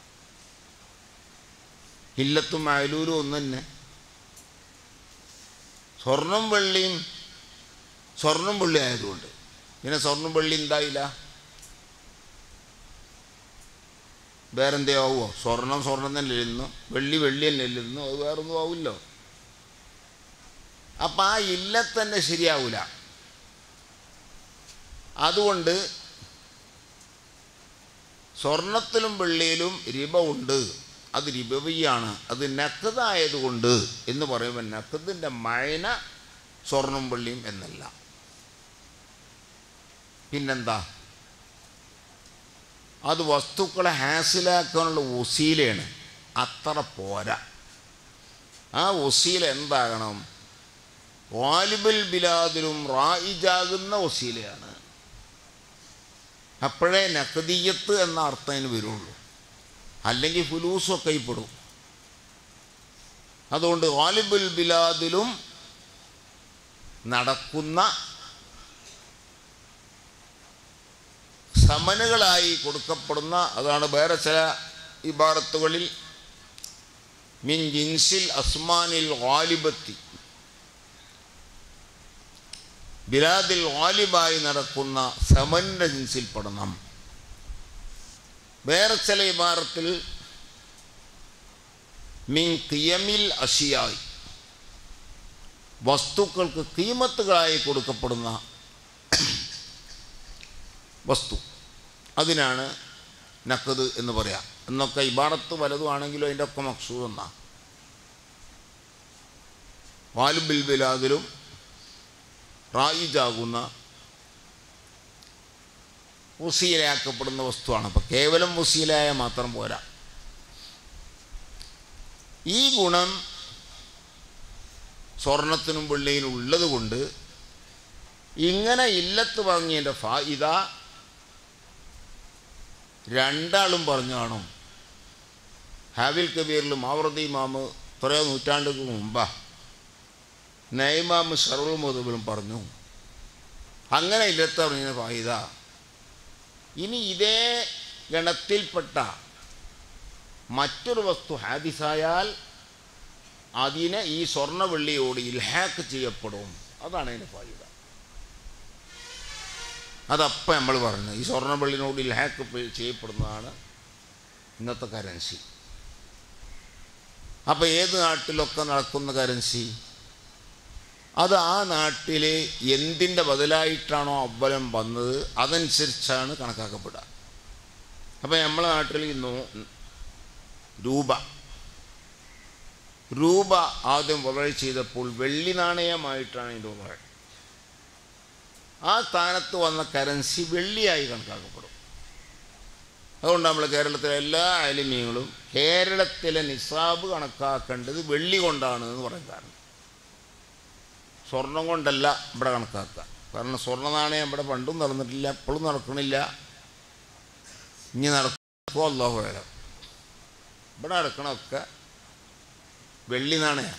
ഇല്ലത്തും അയലൂരും ഒന്ന് തന്നെ സ്വർണം വെള്ളിയും സ്വർണം വെള്ളി ആയതുകൊണ്ട് പിന്നെ സ്വർണം വെള്ളി എന്തായില്ല വേറെന്തേ ആവുമോ സ്വർണം സ്വർണം തന്നെ ഇരുന്നു വെള്ളി വെള്ളി തന്നെ ഇരുന്നു അത് വേറൊന്നും ആവില്ലോ അപ്പം ആ ഇല്ലത്തന്നെ ശരിയാവില്ല അതുകൊണ്ട് സ്വർണത്തിലും വെള്ളിയിലും റിബ ഉണ്ട് അത് റിബവിയാണ് അത് നക്കതായതുകൊണ്ട് എന്ന് പറയുമ്പോൾ നക്കതിൻ്റെ മഴന സ്വർണം വെള്ളിയും എന്നല്ല പിന്നെന്താ അത് വസ്തുക്കളെ ഹാസിലാക്കാനുള്ള ഒസീലയാണ് അത്ര പോരാ ആ ഒസീല എന്താകണം വാലിബൽ ബിലാദിലും റായിജാകുന്ന ഒസീലയാണ് അപ്പോഴേ നഖദീയത്ത് എന്ന അർത്ഥം അതിന് വരുള്ളൂ അല്ലെങ്കിൽ ഫുലൂസൊക്കെ ഇപ്പെടും അതുകൊണ്ട് വാലിബുൽ ബിലാദിലും നടക്കുന്ന സമനുകളായി കൊടുക്കപ്പെടുന്ന അതാണ് വേറെ ചില ഇബാറത്തുകളിൽ മിൻ ജിൻസിൽ അസ്മാനിൽ വാലിബത്തി ബിലാദിൽ വാലിബായി നടക്കുന്ന സമൻ്റെ ജിൻസിൽ പെടണം വേറെ ചില ഇബാറത്തിൽ മിൻ കിയമിൽ അഷിയായി വസ്തുക്കൾക്ക് കീമത്തുകളായി കൊടുക്കപ്പെടുന്ന വസ്തു അതിനാണ് നക്കത് എന്ന് പറയാം എന്നൊക്കെ ഇബാറത്ത് വലതുമാണെങ്കിലും അതിൻ്റെ ഒക്കെ മക്സൂദ് എന്നാ വാലുബിൽ ബിലാദിലും റായിജാകുന്ന വസീലയാക്കപ്പെടുന്ന വസ്തുവാണ് അപ്പം കേവലം വസീലായ മാത്രം പോരാ ഈ ഗുണം സ്വർണത്തിനും വെള്ളിയിലും ഉള്ളത് കൊണ്ട് ഇങ്ങനെ ഇല്ലത്ത് വാങ്ങിയതിൻ്റെ ഫായിദ രണ്ടാളും പറഞ്ഞു കാണും ഹാവിൽ കബീറിൽ മാവറദി ഇമാമ് എത്രയോ നൂറ്റാണ്ടുകൾക്ക് മുമ്പാ നൈമാമ് ഷറുൽ മുതബിലും പറഞ്ഞു അങ്ങനെ ഇല്ലത്ത് പറഞ്ഞ ഫായിദ ഇനി ഇതേ ഗണത്തിൽപ്പെട്ട മറ്റൊരു വസ്തു ഹാദിസായാൽ അതിനെ ഈ സ്വർണ്ണ വെള്ളിയോട് ഇൽഹാക്ക് ചെയ്യപ്പെടും അതാണ് അതിൻ്റെ ഫായിദ അതപ്പം നമ്മൾ പറഞ്ഞു ഈ സ്വർണ്ണ വെള്ളിനോട് ഇൽഹാക്ക് പെ- ചെയ്യപ്പെടുന്നതാണ് ഇന്നത്തെ കറൻസി അപ്പോൾ ഏത് നാട്ടിലൊക്കെ നടക്കുന്ന കറൻസി അത് ആ നാട്ടിൽ എന്തിൻ്റെ ബദലായിട്ടാണോ അവലം വന്നത് അതനുസരിച്ചാണ് കണക്കാക്കപ്പെടുക അപ്പോൾ നമ്മളെ നാട്ടിൽ ഇന്ന് രൂപ രൂപ ആദ്യം വളരെ ചെയ്തപ്പോൾ വെള്ളി നാണയമായിട്ടാണ് ഇതിൻ്റെ ഉപകാരം ആ സ്ഥാനത്ത് വന്ന കറൻസി വെള്ളിയായി കണക്കാക്കപ്പെടും അതുകൊണ്ട് നമ്മൾ കേരളത്തിലെ എല്ലാ അലിമ്യങ്ങളും കേരളത്തിലെ നിസാബ് കണക്കാക്കേണ്ടത് വെള്ളി കൊണ്ടാണ് എന്ന് പറയാൻ കാരണം സ്വർണം കൊണ്ടല്ല ഇവിടെ കണക്കാക്കുക കാരണം സ്വർണ്ണ നാണയം ഇവിടെ പണ്ടും നടന്നിട്ടില്ല എപ്പോഴും നടക്കണില്ല ഇനി നടക്കുമോ അല്ലാഹു വേണം ഇവിടെ നടക്കണമൊക്കെ വെള്ളി നാണയം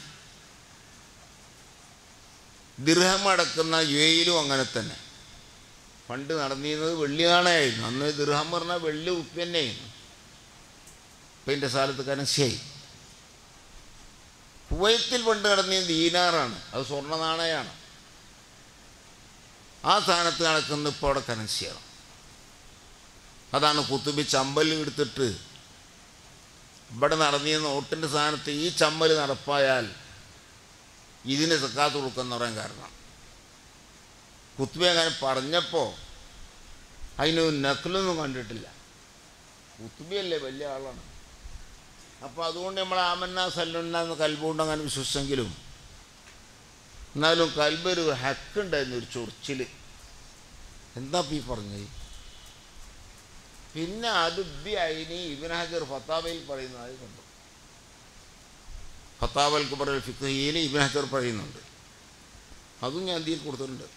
ദിർഹം അടക്കുന്ന യു എയിലും അങ്ങനെ തന്നെ പണ്ട് നടന്നിരുന്നത് വെള്ളി നാണയമായിരുന്നു അന്ന് ദിർഹം പറഞ്ഞാൽ വെള്ളി ഉപ്പി തന്നെയായിരുന്നു ഇപ്പം ഇതിൻ്റെ സ്ഥലത്ത് കനശയായി കുവൈത്തിൽ പണ്ട് നടന്നിയത് ദീനാറാണ് അത് സ്വർണ്ണ നാണയമാണ് ആ സ്ഥാനത്ത് നടക്കുന്ന ഇപ്പോൾ അവിടെ കറൻസിയാണ് അതാണ് കുത്തുബി ചമ്പൽ എടുത്തിട്ട് ഇവിടെ നടന്നിയ നോട്ടിൻ്റെ സ്ഥാനത്ത് ഈ ചമ്മൽ നടപ്പായാൽ ഇതിന് സക്കാത്ത് കൊടുക്കുന്ന പറയാൻ കാരണം കുത്തുബി അങ്ങനെ പറഞ്ഞപ്പോൾ അതിന് നക്കലൊന്നും കണ്ടിട്ടില്ല കുത്തുബിയല്ലേ വലിയ ആളാണ് അപ്പോൾ അതുകൊണ്ട് നമ്മൾ ആമന്ന സല്ലുന്ന എന്ന് കൽബുകൊണ്ട് അങ്ങനെ വിശ്വസിച്ചെങ്കിലും എന്നാലും കൽബൊരു ഹക്കുണ്ടായിരുന്നു ഒരു ചൊറിച്ചിൽ എന്താ ഇപ്പം ഈ പറഞ്ഞത് പിന്നെ അത് അതിന് ഇബിൻ ഹജർ ഫത്താബയിൽ പറയുന്നതായി കണ്ടു ഫത്താബൽ കുബർ ഫിഖയിൽ ഇബിൻ ഹജർ പറയുന്നുണ്ട് അതും ഞാൻ ഇതിൽ കൊടുത്തിട്ടുണ്ട്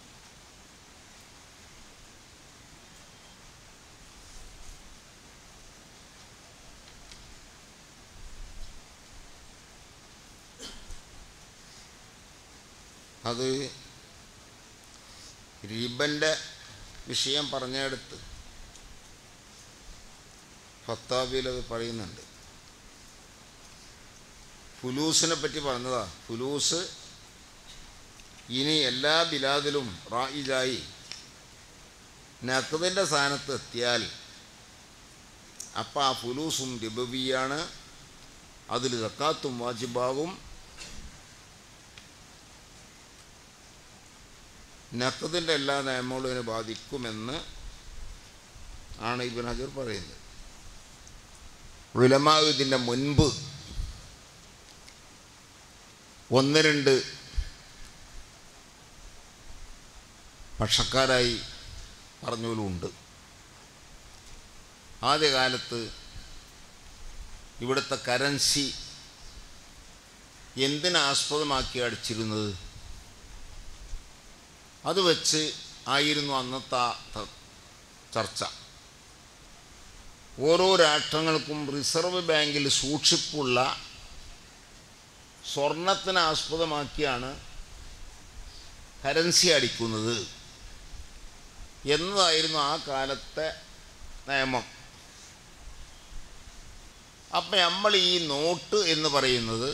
അത് രീബൻ്റെ വിഷയം പറഞ്ഞെടുത്ത് ഫത്താബിയിൽ അത് പറയുന്നുണ്ട് ഫുലൂസിനെ പറ്റി പറഞ്ഞതാ ഫുലൂസ് ഇനി എല്ലാ ബിലാദിലും റായിജായി നഖദിൻ്റെ സ്ഥാനത്ത് എത്തിയാൽ അപ്പം ആ ഫുലൂസും രിബവിയാണ് അതിൽ സക്കാത്തും വാജിബാകും നഖദിൻ്റെ എല്ലാ നിയമങ്ങളും ഇതിനെ ബാധിക്കുമെന്ന് ആണ് ഇബിൻ ഹജർ പറയുന്നത് ഉലമാ ഇതിൻ്റെ മുൻപ് ഒന്ന് രണ്ട് പക്ഷക്കാരായി പറഞ്ഞവരുമുണ്ട് ആദ്യകാലത്ത് ഇവിടുത്തെ കറൻസി എന്തിനാസ്പദമാക്കി അടിച്ചിരുന്നത് അത് വെച്ച് ആയിരുന്നു അന്നത്തെ ആ ത- ചർച്ച ഓരോ രാഷ്ട്രങ്ങൾക്കും റിസർവ് ബാങ്കിൽ സൂക്ഷിപ്പുള്ള സ്വർണത്തിനെ ആസ്പദമാക്കിയാണ് കറൻസി അടിക്കുന്നത് എന്നതായിരുന്നു ആ കാലത്തെ നിയമം അപ്പം നമ്മൾ ഈ നോട്ട് എന്ന് പറയുന്നത്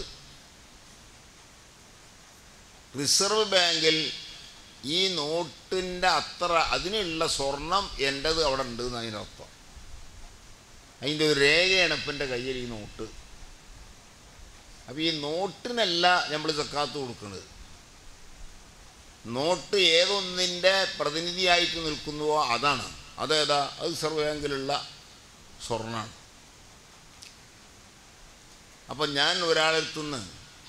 റിസർവ് ബാങ്കിൽ ഈ നോട്ടിൻ്റെ അത്ര അതിനുള്ള സ്വർണം എൻ്റെത് അവിടെ ഉണ്ട് എന്ന് അതിനർത്ഥം അതിൻ്റെ ഒരു രേഖയാണ് ഇപ്പം എൻ്റെ കയ്യിൽ ഈ നോട്ട് അപ്പോൾ ഈ നോട്ടിനല്ല നമ്മൾ സക്കാത്ത് കൊടുക്കുന്നത് നോട്ട് ഏതൊന്നിൻ്റെ പ്രതിനിധിയായിട്ട് നിൽക്കുന്നുവോ അതാണ് അതേതാ അത് റിസർവ് ബാങ്കിലുള്ള സ്വർണ്ണമാണ് അപ്പം ഞാൻ ഒരാളെടുത്തുനിന്ന്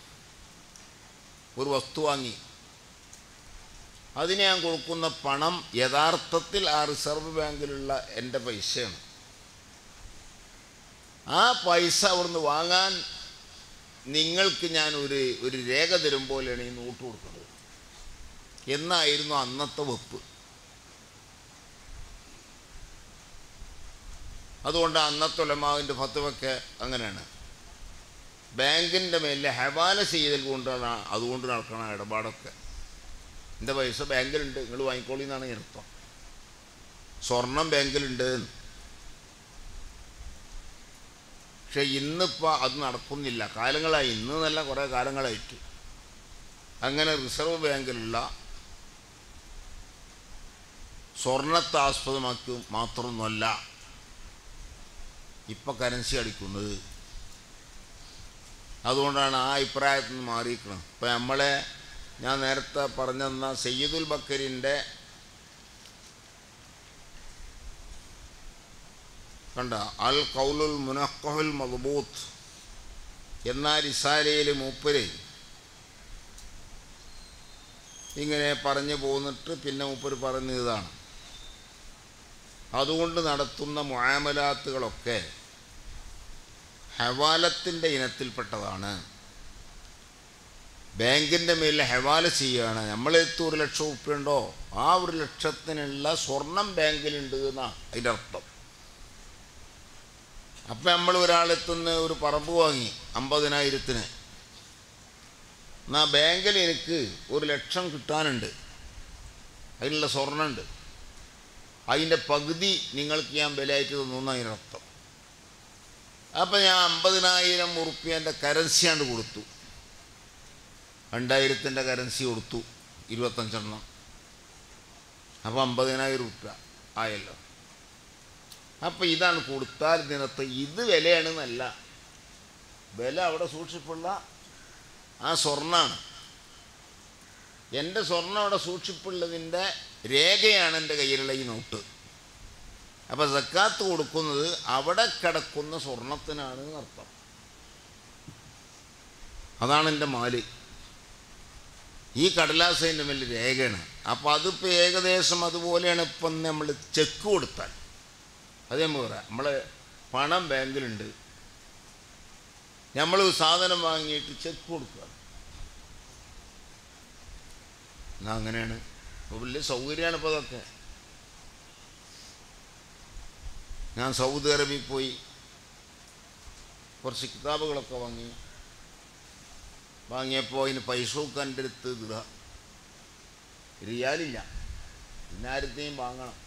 ഒരു വസ്തു വാങ്ങി അതിന് ഞാൻ കൊടുക്കുന്ന പണം യഥാർത്ഥത്തിൽ ആ റിസർവ് ബാങ്കിലുള്ള എൻ്റെ പൈസയാണ് ആ പൈസ അവിടുന്ന് വാങ്ങാൻ നിങ്ങൾക്ക് ഞാൻ ഒരു ഒരു രേഖ തരും പോലെയാണ് ഈ നോട്ട് കൊടുക്കുന്നത് എന്നായിരുന്നു അന്നത്തെ വെപ്പ് അതുകൊണ്ട് അന്നത്തെ ഉലമാവിൻ്റെ ഫത്തുവൊക്കെ അങ്ങനെയാണ് ബാങ്കിൻ്റെ മേലെ ഹവാല ചെയ്തൽ കൊണ്ടാണ് അതുകൊണ്ട് നടക്കണ ഇടപാടൊക്കെ എൻ്റെ പൈസ ബാങ്കിലുണ്ട് നിങ്ങൾ വാങ്ങിക്കോളി എന്നാണ് ഈ അർത്ഥം സ്വർണം ബാങ്കിലുണ്ട് എന്ന്. പക്ഷെ ഇന്നിപ്പോൾ അത് നടക്കുന്നില്ല കാലങ്ങളായി ഇന്ന് നല്ല കുറേ കാലങ്ങളായിട്ട് അങ്ങനെ റിസർവ് ബാങ്കിലുള്ള സ്വർണത്തെ ആസ്പദമാക്കി മാത്രമൊന്നുമല്ല ഇപ്പം കറൻസി അടിക്കുന്നത് അതുകൊണ്ടാണ് ആ അഭിപ്രായത്തിൽ നിന്ന് മാറിയിരിക്കണം ഇപ്പം നമ്മളെ ഞാൻ നേരത്തെ പറഞ്ഞെന്ന സയ്യിദുൽ ബക്കറിൻ്റെ കണ്ട അൽ കൗലുൽ മുനഖുൽ മദ്ബൂത്ത് എന്ന റിസാലയിൽ മൂപ്പര് ഇങ്ങനെ പറഞ്ഞു പോന്നിട്ട് പിന്നെ മൂപ്പര് പറയുന്ന ഇതാണ് അതുകൊണ്ട് നടത്തുന്ന മുആമലാത്തുകളൊക്കെ ഹവാലത്തിൻ്റെ ഇനത്തിൽപ്പെട്ടതാണ് ബാങ്കിൻ്റെ മേലിൽ ഹവാല ചെയ്യുകയാണ് നമ്മളെടുത്ത് ഒരു ലക്ഷം ഉറുപ്പ്യുണ്ടോ ആ ഒരു ലക്ഷത്തിനുള്ള സ്വർണം ബാങ്കിലുണ്ട് എന്നാണ് അതിൻ്റെ അർത്ഥം അപ്പം നമ്മൾ ഒരാളെത്തുന്ന ഒരു പറമ്പ് വാങ്ങി അമ്പതിനായിരത്തിന് എന്നാ ബാങ്കിൽ എനിക്ക് ഒരു ലക്ഷം കിട്ടാനുണ്ട് അതിനുള്ള സ്വർണ്ണമുണ്ട് അതിൻ്റെ പകുതി നിങ്ങൾക്ക് ഞാൻ വിലയായിട്ട് തന്നു എന്നാണ് അതിൻ്റെ അർത്ഥം അപ്പം ഞാൻ അമ്പതിനായിരം ഉറുപ്പ്യൻ്റെ കറൻസിയാണ്ട് കൊടുത്തു രണ്ടായിരത്തിൻ്റെ കറൻസി കൊടുത്തു ഇരുപത്തഞ്ചെണ്ണം അപ്പോൾ അമ്പതിനായിരം ഉറുപ്പ്യ ആയല്ലോ അപ്പോൾ ഇതാണ് കൊടുത്താൽ ദിനത്ത് ഇത് വിലയാണെന്നല്ല വില അവിടെ സൂക്ഷിപ്പുള്ള ആ സ്വർണ്ണമാണ് എൻ്റെ സ്വർണ്ണം അവിടെ സൂക്ഷിപ്പുള്ളതിൻ്റെ രേഖയാണ് എൻ്റെ കയ്യിലുള്ള ഈ നോട്ട് അപ്പോൾ സക്കാത്ത് കൊടുക്കുന്നത് അവിടെ കിടക്കുന്ന സ്വർണത്തിനാണ് എന്നർത്ഥം അതാണ് എൻ്റെ മാല് ഈ കടലാസതിൻ്റെ മേലെ രേഖയാണ് അപ്പോൾ അതിപ്പോൾ ഏകദേശം അതുപോലെയാണ് ഇപ്പം നമ്മൾ ചെക്ക് കൊടുത്താൽ അത് നമ്മൾ പറയാം നമ്മളെ പണം ബാങ്കിലുണ്ട് നമ്മൾ സാധനം വാങ്ങിയിട്ട് ചെക്ക് കൊടുക്കുക എന്നാ അങ്ങനെയാണ് ഇപ്പോൾ വലിയ സൗകര്യമാണ് ഇപ്പോൾ അതൊക്കെ ഞാൻ സൗദി അറേബ്യയിൽ പോയി കുറച്ച് കിതാബുകളൊക്കെ വാങ്ങി വാങ്ങിയപ്പോൾ അതിന് പൈസ ഒക്കെ എൻ്റെ അടുത്ത് ഇതാ റിയാലില്ല പിന്നെ ആരത്തെയും വാങ്ങണം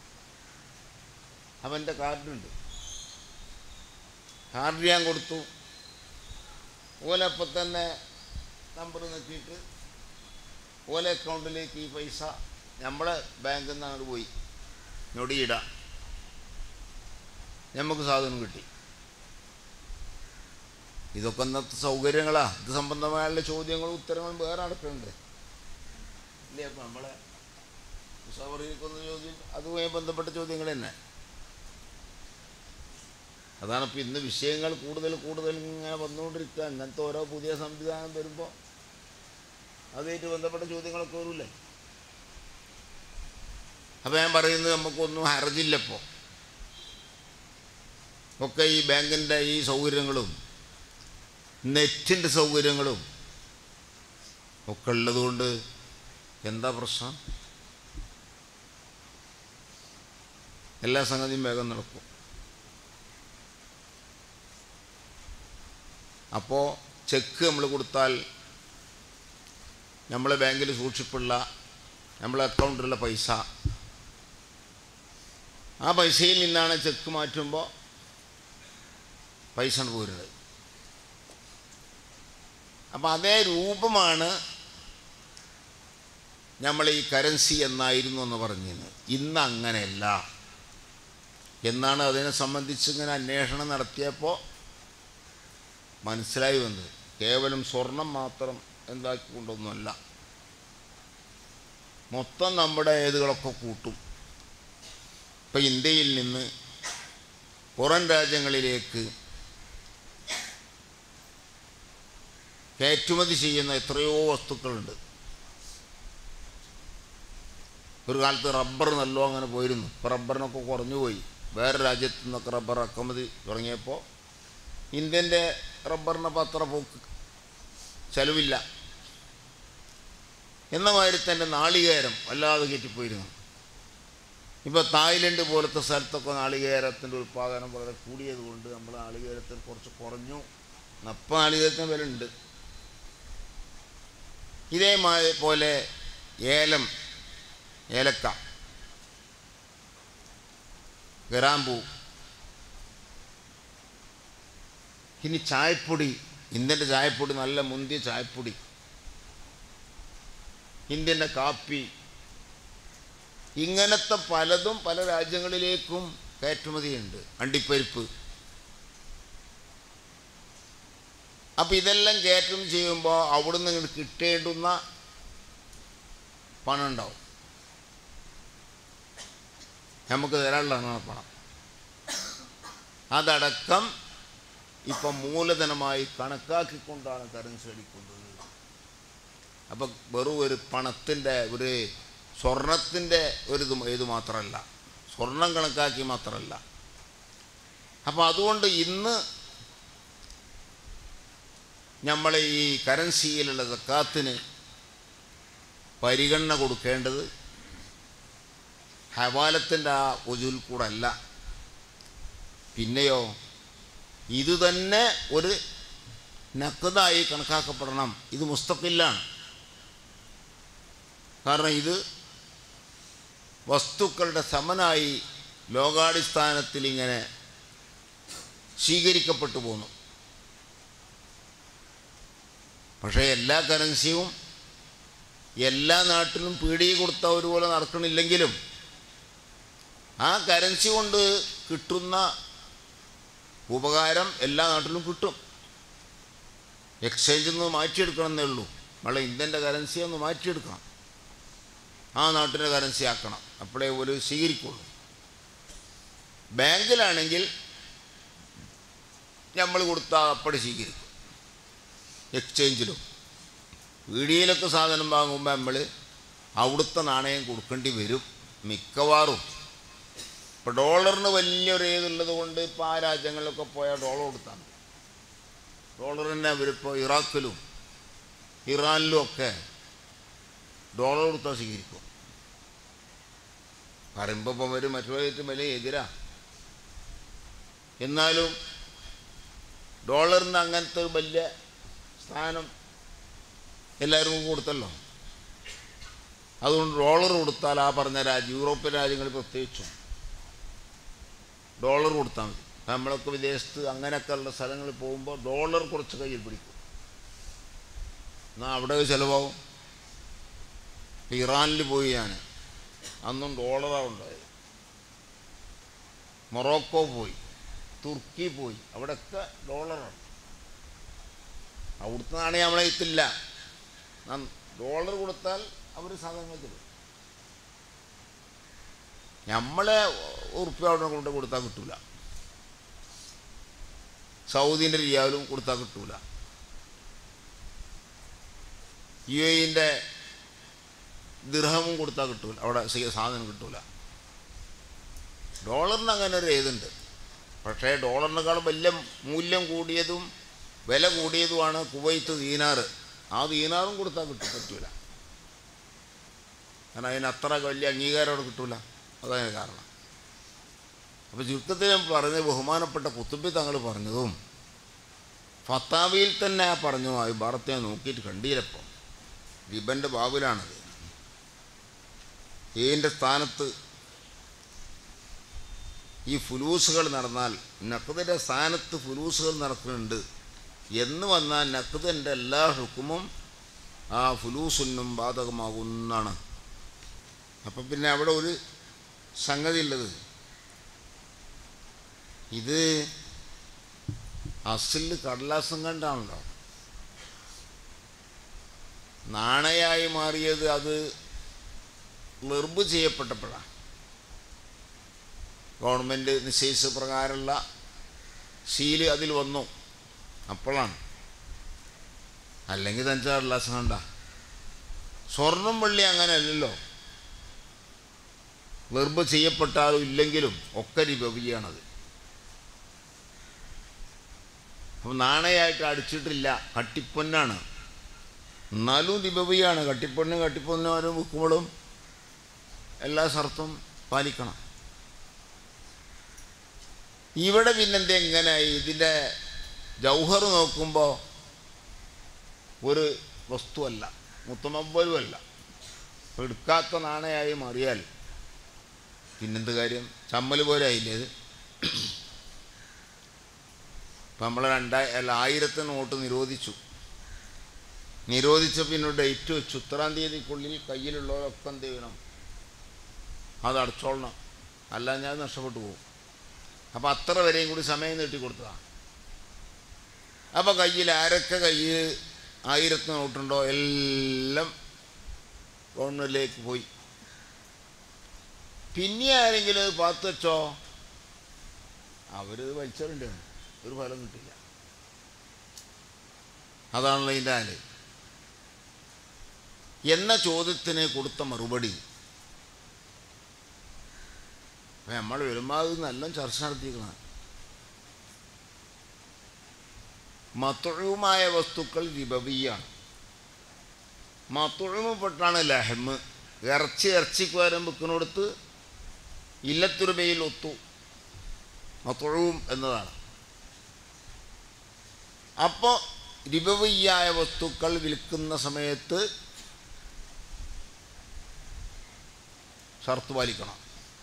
അപ്പം എൻ്റെ കാർഡുണ്ട് കാർഡ് ഞാൻ കൊടുത്തു ഓലപ്പം തന്നെ നമ്പർ നോക്കിയിട്ട് ഓല അക്കൗണ്ടിലേക്ക് ഈ പൈസ നമ്മളെ ബാങ്കിൽ നിന്ന് അങ്ങോട്ട് പോയി ഞൊടിയിടാം നമുക്ക് സാധനം കിട്ടി ഇതൊക്കെ ഇന്നത്തെ സൗകര്യങ്ങളാ ഇത് സംബന്ധമായുള്ള ചോദ്യങ്ങളും ഉത്തരങ്ങളും വേറെ നടക്കുന്നുണ്ട് ഇല്ലേ അപ്പം നമ്മളെ മുസാവറിയിൽക്കൊന്ന ചോദ്യം അതുമായി ബന്ധപ്പെട്ട ചോദ്യങ്ങൾ തന്നെ അതാണ് ഇപ്പം ഇന്ന് വിഷയങ്ങൾ കൂടുതൽ കൂടുതൽ ഇങ്ങനെ വന്നുകൊണ്ടിരിക്കുക ഇങ്ങനത്തെ ഓരോ പുതിയ സംവിധാനം വരുമ്പോൾ അതുമായിട്ട് ബന്ധപ്പെട്ട ചോദ്യങ്ങളൊക്കെ വരില്ലേ അപ്പം ഞാൻ പറയുന്നത് നമുക്കൊന്നും ഹർജില്ലപ്പോൾ ഒക്കെ ഈ ബാങ്കിൻ്റെ ഈ സൗകര്യങ്ങളും നെറ്റിൻ്റെ സൗകര്യങ്ങളും ഒക്കെ ഉള്ളതുകൊണ്ട് എന്താ പ്രശ്നം എല്ലാ സംഗതിയും വേഗം നടക്കും അപ്പോൾ ചെക്ക് നമ്മൾ കൊടുത്താൽ നമ്മളെ ബാങ്കിൽ സൂക്ഷിപ്പുള്ള നമ്മളെ അക്കൗണ്ടിലുള്ള പൈസ ആ പൈസയിൽ നിന്നാണ് ചെക്ക് മാറ്റുമ്പോൾ പൈസ പോരുന്നത് അപ്പം അതേ രൂപമാണ് നമ്മൾ ഈ കറൻസി എന്നായിരുന്നു എന്ന് പറഞ്ഞിരുന്നത് ഇന്ന് അങ്ങനെയല്ല എന്നാണ് അതിനെ സംബന്ധിച്ച് ഇങ്ങനെ അന്വേഷണം നടത്തിയപ്പോൾ മനസ്സിലായി വന്നത് കേവലം സ്വർണം മാത്രം എന്താക്കിക്കൊണ്ടൊന്നുമല്ല മൊത്തം നമ്മുടെ ഏതുകളൊക്കെ കൂട്ടും ഇപ്പം ഇന്ത്യയിൽ നിന്ന് പുറം രാജ്യങ്ങളിലേക്ക് കയറ്റുമതി ചെയ്യുന്ന എത്രയോ വസ്തുക്കളുണ്ട് ഒരു കാലത്ത് റബ്ബർ നല്ലോ അങ്ങനെ പോയിരുന്നു ഇപ്പോൾ റബ്ബറിനൊക്കെ കുറഞ്ഞു പോയി വേറെ രാജ്യത്തു നിന്നൊക്കെ റബ്ബർ ഇറക്കുമതി തുടങ്ങിയപ്പോൾ ഇന്ത്യൻ്റെ റബ്ബറിന് അത്ര പോക്ക് ചെലവില്ല എന്ന മാതിരി തന്നെ നാളികേരം വല്ലാതെ കയറ്റിപ്പോയിരുന്നു ഇപ്പോൾ തായ്ലൻഡ് പോലത്തെ സ്ഥലത്തൊക്കെ നാളികേരത്തിൻ്റെ ഉൽപ്പാദനം വളരെ കൂടിയത് കൊണ്ട് നമ്മൾ നാളികേരത്തിന് കുറച്ച് കുറഞ്ഞു അപ്പം നാളികേരത്തിന് വില ഉണ്ട് ഇതേമായി പോലെ ഏലം ഏലക്ക ഗ്രാമ്പൂ ഇനി ചായപ്പൊടി ഇന്ത്യൻ്റെ ചായപ്പൊടി നല്ല മുന്തിയ ചായപ്പൊടി ഇന്ത്യൻ്റെ കാപ്പി ഇങ്ങനത്തെ പലതും പല രാജ്യങ്ങളിലേക്കും കയറ്റുമതിയുണ്ട് അണ്ടിപ്പരിപ്പ് അപ്പം ഇതെല്ലാം കയറ്റം ചെയ്യുമ്പോൾ അവിടുന്ന് ഇങ്ങോട്ട് കിട്ടേണ്ടുന്ന പണം ഉണ്ടാവും നമുക്ക് തരാനുള്ളതാണ് പണം അതടക്കം ഇപ്പം മൂലധനമായി കണക്കാക്കിക്കൊണ്ടാണ് കറൻസി അടിക്കുന്നത് അപ്പം വെറും ഒരു പണത്തിൻ്റെ ഒരു സ്വർണത്തിൻ്റെ ഒരു ഇത് ഇത് മാത്രമല്ല സ്വർണം കണക്കാക്കി മാത്രമല്ല അപ്പം അതുകൊണ്ട് ഇന്ന് നമ്മൾ ഈ കറൻസിയിലുള്ള സക്കാത്തിന് പരിഗണന കൊടുക്കേണ്ടത് ഹവാലത്തിൻ്റെ ആ ഒജുൽ കൂടെ അല്ല പിന്നെയോ ഇത് തന്നെ ഒരു നക്കതായി കണക്കാക്കപ്പെടണം ഇത് മുസ്തഖില്ലാണ് കാരണം ഇത് വസ്തുക്കളുടെ സമനായി ലോകാടിസ്ഥാനത്തിൽ ഇങ്ങനെ സ്വീകരിക്കപ്പെട്ടു പോന്നു പക്ഷേ എല്ലാ കറൻസിയും എല്ലാ നാട്ടിലും പീടിക കൊടുത്ത ഒരുപോലെ നടക്കണില്ലെങ്കിലും ആ കറൻസി കൊണ്ട് കിട്ടുന്ന ഉപകാരം എല്ലാ നാട്ടിലും കിട്ടും എക്സ്ചേഞ്ചിൽ നിന്ന് മാറ്റിയെടുക്കണമെന്നേ ഉള്ളൂ നമ്മളെ ഇന്ത്യൻ്റെ കറൻസി ഒന്ന് മാറ്റിയെടുക്കണം ആ നാട്ടിൻ്റെ കറൻസി ആക്കണം അപ്പോഴേ ഒരു സ്വീകരിക്കുള്ളൂ ബാങ്കിലാണെങ്കിൽ നമ്മൾ കൊടുത്താൽ അപ്പടി സ്വീകരിക്കും എക്സ്ചേഞ്ചിലും പീടികയിലൊക്കെ സാധനം വാങ്ങുമ്പോൾ നമ്മൾ അവിടുത്തെ നാണയം കൊടുക്കേണ്ടി വരും മിക്കവാറും ഇപ്പോൾ ഡോളറിന് വലിയൊരു ഏതുള്ളത് കൊണ്ട് ഇപ്പോൾ ആ രാജ്യങ്ങളിലൊക്കെ പോയാൽ ഡോളർ കൊടുത്താൽ മതി ഡോളറിനെ അവരിപ്പോൾ ഇറാഖിലും ഇറാനിലും ഒക്കെ ഡോളർ കൊടുത്താൽ സ്വീകരിക്കും പറയുമ്പോൾ ഇപ്പം വരും മറ്റുള്ളവർക്ക് വലിയ എതിരാ എന്നാലും ഡോളറിന് അങ്ങനത്തെ ഒരു വലിയ സ്ഥാനം എല്ലാവരും കൊടുത്തല്ലോ അതുകൊണ്ട് ഡോളർ കൊടുത്താൽ ആ പറഞ്ഞ രാജ്യം യൂറോപ്യൻ രാജ്യങ്ങളിൽ പ്രത്യേകിച്ചും ഡോളർ കൊടുത്താൽ മതി നമ്മളൊക്കെ വിദേശത്ത് അങ്ങനെയൊക്കെ ഉള്ള സ്ഥലങ്ങളിൽ പോകുമ്പോൾ ഡോളർ കുറച്ച് കയ്യിൽ പിടിക്കും എന്നാൽ അവിടെ ചിലവാകും ഇറാനിൽ പോയി ഞാൻ അന്നും ഡോളറാണ് ഉണ്ടായത് മൊറോക്കോ പോയി തുർക്കി പോയി അവിടെയൊക്കെ ഡോളറാണ് അവിടുത്തെ നാണയം നമ്മളെ എത്തില്ല ഡോളർ കൊടുത്താൽ അവർ സാധനങ്ങൾ തരും നമ്മളെ ഉറുപ്പ്യ അവിടെ കൊണ്ട് കൊടുത്താൽ കിട്ടൂല സൗദിൻ്റെ റിയാലും കൊടുത്താൽ കിട്ടൂല യു എയിൻ്റെ ദിർഹമും കൊടുത്താൽ കിട്ടൂല അവിടെ സി- സാധനം കിട്ടൂല ഡോളറിന് അങ്ങനെ ഒരു ഏതുണ്ട് പക്ഷേ ഡോളറിനേക്കാളും വലിയ മൂല്യം കൂടിയതും വില കൂടിയതുമാണ് കുവൈത്ത് ദീനാറ് ആ ദീനാറും കൊടുത്താൽ കിട്ടും പറ്റൂല കാരണം അതിന് അത്ര വലിയ അംഗീകാരം അവിടെ കിട്ടൂല അതതിന് കാരണം അപ്പോൾ ചുരുക്കത്തിൽ ഞാൻ പറഞ്ഞ ബഹുമാനപ്പെട്ട കുത്തുബി തങ്ങൾ പറഞ്ഞതും ഫത്താവിയിൽ തന്നെ ആ പറഞ്ഞു ആ ഭാരത്തെ നോക്കിയിട്ട് കണ്ടീരപ്പം റിബൻ്റെ ബാബിലാണത് ഇതിൻ്റെ സ്ഥാനത്ത് ഈ ഫുലൂസുകൾ നടന്നാൽ നഖദിൻ്റെ സ്ഥാനത്ത് ഫുലൂസുകൾ നടക്കുന്നുണ്ട് എന്ന് വന്നാൽ നഖദിൻ്റെ എല്ലാ ഹുക്കുമും ആ ഫുലൂസിനും ബാധകമാകുന്നതാണ് അപ്പം പിന്നെ അവിടെ ഒരു സംഗതി ഉള്ളത് ഇത് അസിൽ കടലാസം കണ്ടാണല്ലോ നാണയായി മാറിയത് അത് ലെർബ് ചെയ്യപ്പെട്ടപ്പോഴാണ് ഗവൺമെൻറ് നിശ്ചയിച്ച പ്രകാരമുള്ള സീല് അതിൽ വന്നു അപ്പോഴാണ് അല്ലെങ്കിൽ തനിച്ച കടലാസം കണ്ട സ്വർണം വെള്ളി അങ്ങനെ അല്ലല്ലോ വെർബ് ചെയ്യപ്പെട്ടാലും ഇല്ലെങ്കിലും ഒക്കെ റിബവിയാണത് അപ്പം നാണയമായിട്ട് അടിച്ചിട്ടില്ല കട്ടിപ്പൊന്നാണ് എന്നാലും റിബവിയാണ് കട്ടിപ്പൊന്ന് കട്ടിപ്പൊന്നും വിൽക്കുമ്പോഴും എല്ലാ സ്ഥലത്തും പാലിക്കണം ഇവിടെ പിന്നെന്താ എങ്ങനെ ഇതിൻ്റെ ജൗഹർ നോക്കുമ്പോൾ ഒരു വസ്തുവല്ല മുത്തമവലുമല്ല എടുക്കാത്ത നാണയമായി മാറിയാൽ പിന്നെന്ത് കാര്യം ചമ്മൽ പോലെ ആയില്ലേ ഇത് ഇപ്പം നമ്മൾ രണ്ടായി അല്ല ആയിരത്തിന് നോട്ട് നിരോധിച്ചു നിരോധിച്ച പിന്നെ ഡേറ്റ് വെച്ചു ഇത്രാം തീയതിക്കുള്ളിൽ കയ്യിലുള്ളവരൊക്കെ എന്ത് ചെയ്യണം അത് അടച്ചോളണം അല്ല ഞാൻ നഷ്ടപ്പെട്ടു പോകും അപ്പോൾ അത്ര വരെയും കൂടി സമയം നീട്ടി കൊടുത്തതാണ് അപ്പോൾ കയ്യിൽ ആരൊക്കെ കയ്യിൽ ആയിരത്തിന് നോട്ടുണ്ടോ എല്ലാം ഗവൺമെൻറ്റിലേക്ക് പോയി പിന്നെ ആരെങ്കിലും അത് പാത്ത് വെച്ചോ അവരിത് വലിച്ചറിൻ്റെയാണ് ഒരു ഫലം കിട്ടില്ല അതാണല്ലോ ഇതിൻ്റെ ആല് എന്ന ചോദ്യത്തിന് കൊടുത്ത മറുപടി അപ്പം നമ്മൾ വരുമ്പോൾ നല്ല ചർച്ച നടത്തിയിരിക്കണം മത്തുഴുമായ വസ്തുക്കൾ വിഭവീയാണ് മത്തുഴുമപ്പെട്ടാണ് ലഹമ്മ് ഇറച്ചി ഇറച്ചിക്ക് വരം വെക്കുന്നിടത്ത് ഇല്ലത്തുരുമയിൽ ഒത്തു മത്തുഴവും എന്നതാണ് അപ്പോൾ രിപവയ്യായ വസ്തുക്കൾ വിൽക്കുന്ന സമയത്ത് ഷർത്ത് പാലിക്കണം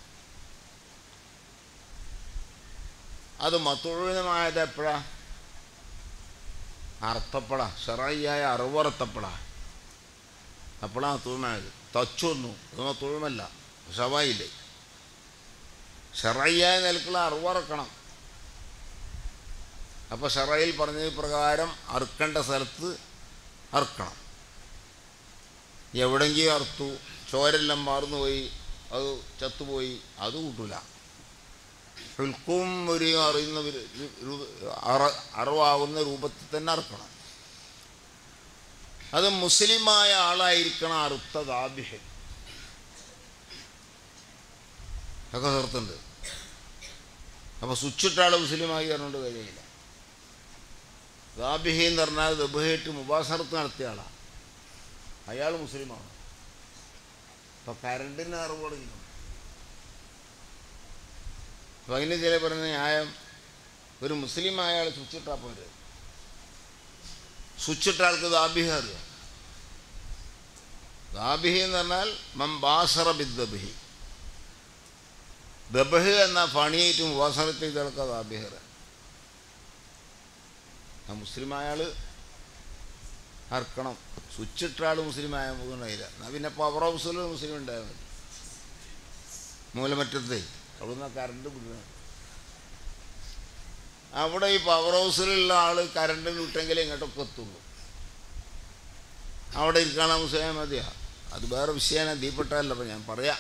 അത് മത്തുഴുവനമായത് എപ്പോഴാ അർത്ഥപ്പെട ഷറായിയായ അറിവറത്തപ്പെട അപ്പോഴാണ് തുഴമായത് തച്ചൊന്നു അത് തുഴമല്ല ഷവായില്ലേ ഷറയ്യായ നിലക്കുള്ള അറിവറക്കണം അപ്പോൾ ഷറയിൽ പറഞ്ഞത് പ്രകാരം അറുക്കേണ്ട സ്ഥലത്ത് അറുക്കണം എവിടെങ്കിലും അറുത്തു ചോരെല്ലാം മാർന്നുപോയി അത് ചത്തുപോയി അത് കൂട്ടൂല ഹുൽക്കും ഒരു അറിയുന്ന അറിവാകുന്ന രൂപത്തിൽ തന്നെ അറുക്കണം അത് മുസ്ലിമായ ആളായിരിക്കണം അറുത്ത ദാബിഹൻ ഒക്കെ ചേർത്തുണ്ട് അപ്പോൾ സ്വിച്ചിട്ട ആൾ മുസ്ലിമായി പറഞ്ഞുകൊണ്ട് കഴിയില്ല ദാബിഹി എന്ന് പറഞ്ഞാൽ ദബുഹേറ്റ് മുബാസറത്ത് നടത്തിയ ആളാണ് അയാൾ മുസ്ലിമാണ് അപ്പോൾ കരണ്ടിന് അറിവ് തുടങ്ങി അപ്പം അതിന് ചില പറഞ്ഞ ന്യായം ഒരു മുസ്ലിം അയാൾ സ്വിച്ചിട്ടാ പോര് സ്വിച്ചിട്ട ആൾക്ക് ദാബിഹ അറിയാം ദാബിഹി എന്ന് പറഞ്ഞാൽ മംബാസറ ബിദ്ദബിഹി ദബഹ് എന്ന പണിയേറ്റ് മുബാസറത്ത് ചെയ്തെടുക്കുക ദാബിഹറ ആ മുസ്ലിം അയാൾ അർക്കണം സ്വിച്ചിട്ട ആൾ മുസ്ലിം ആയ ഉണ്ടായില്ല എന്നാൽ പിന്നെ പവർ ഹൗസിൽ മുസ്ലിം ഉണ്ടായാൽ മതി മൂലമറ്റത്തെ അവിടുന്ന് കറണ്ട് വിടുക അവിടെ ഈ പവർ ഹൗസിലുള്ള ആൾ കറണ്ട് വിട്ടെങ്കിലേ ഇങ്ങോട്ടൊക്കെ എത്തുള്ളൂ അവിടെ ഇരിക്കാൻ മുസ്ലിം മതിയാ അത് വേറെ വിഷയമാണ് ദീപ്പെട്ടല്ല അപ്പം ഞാൻ പറയാം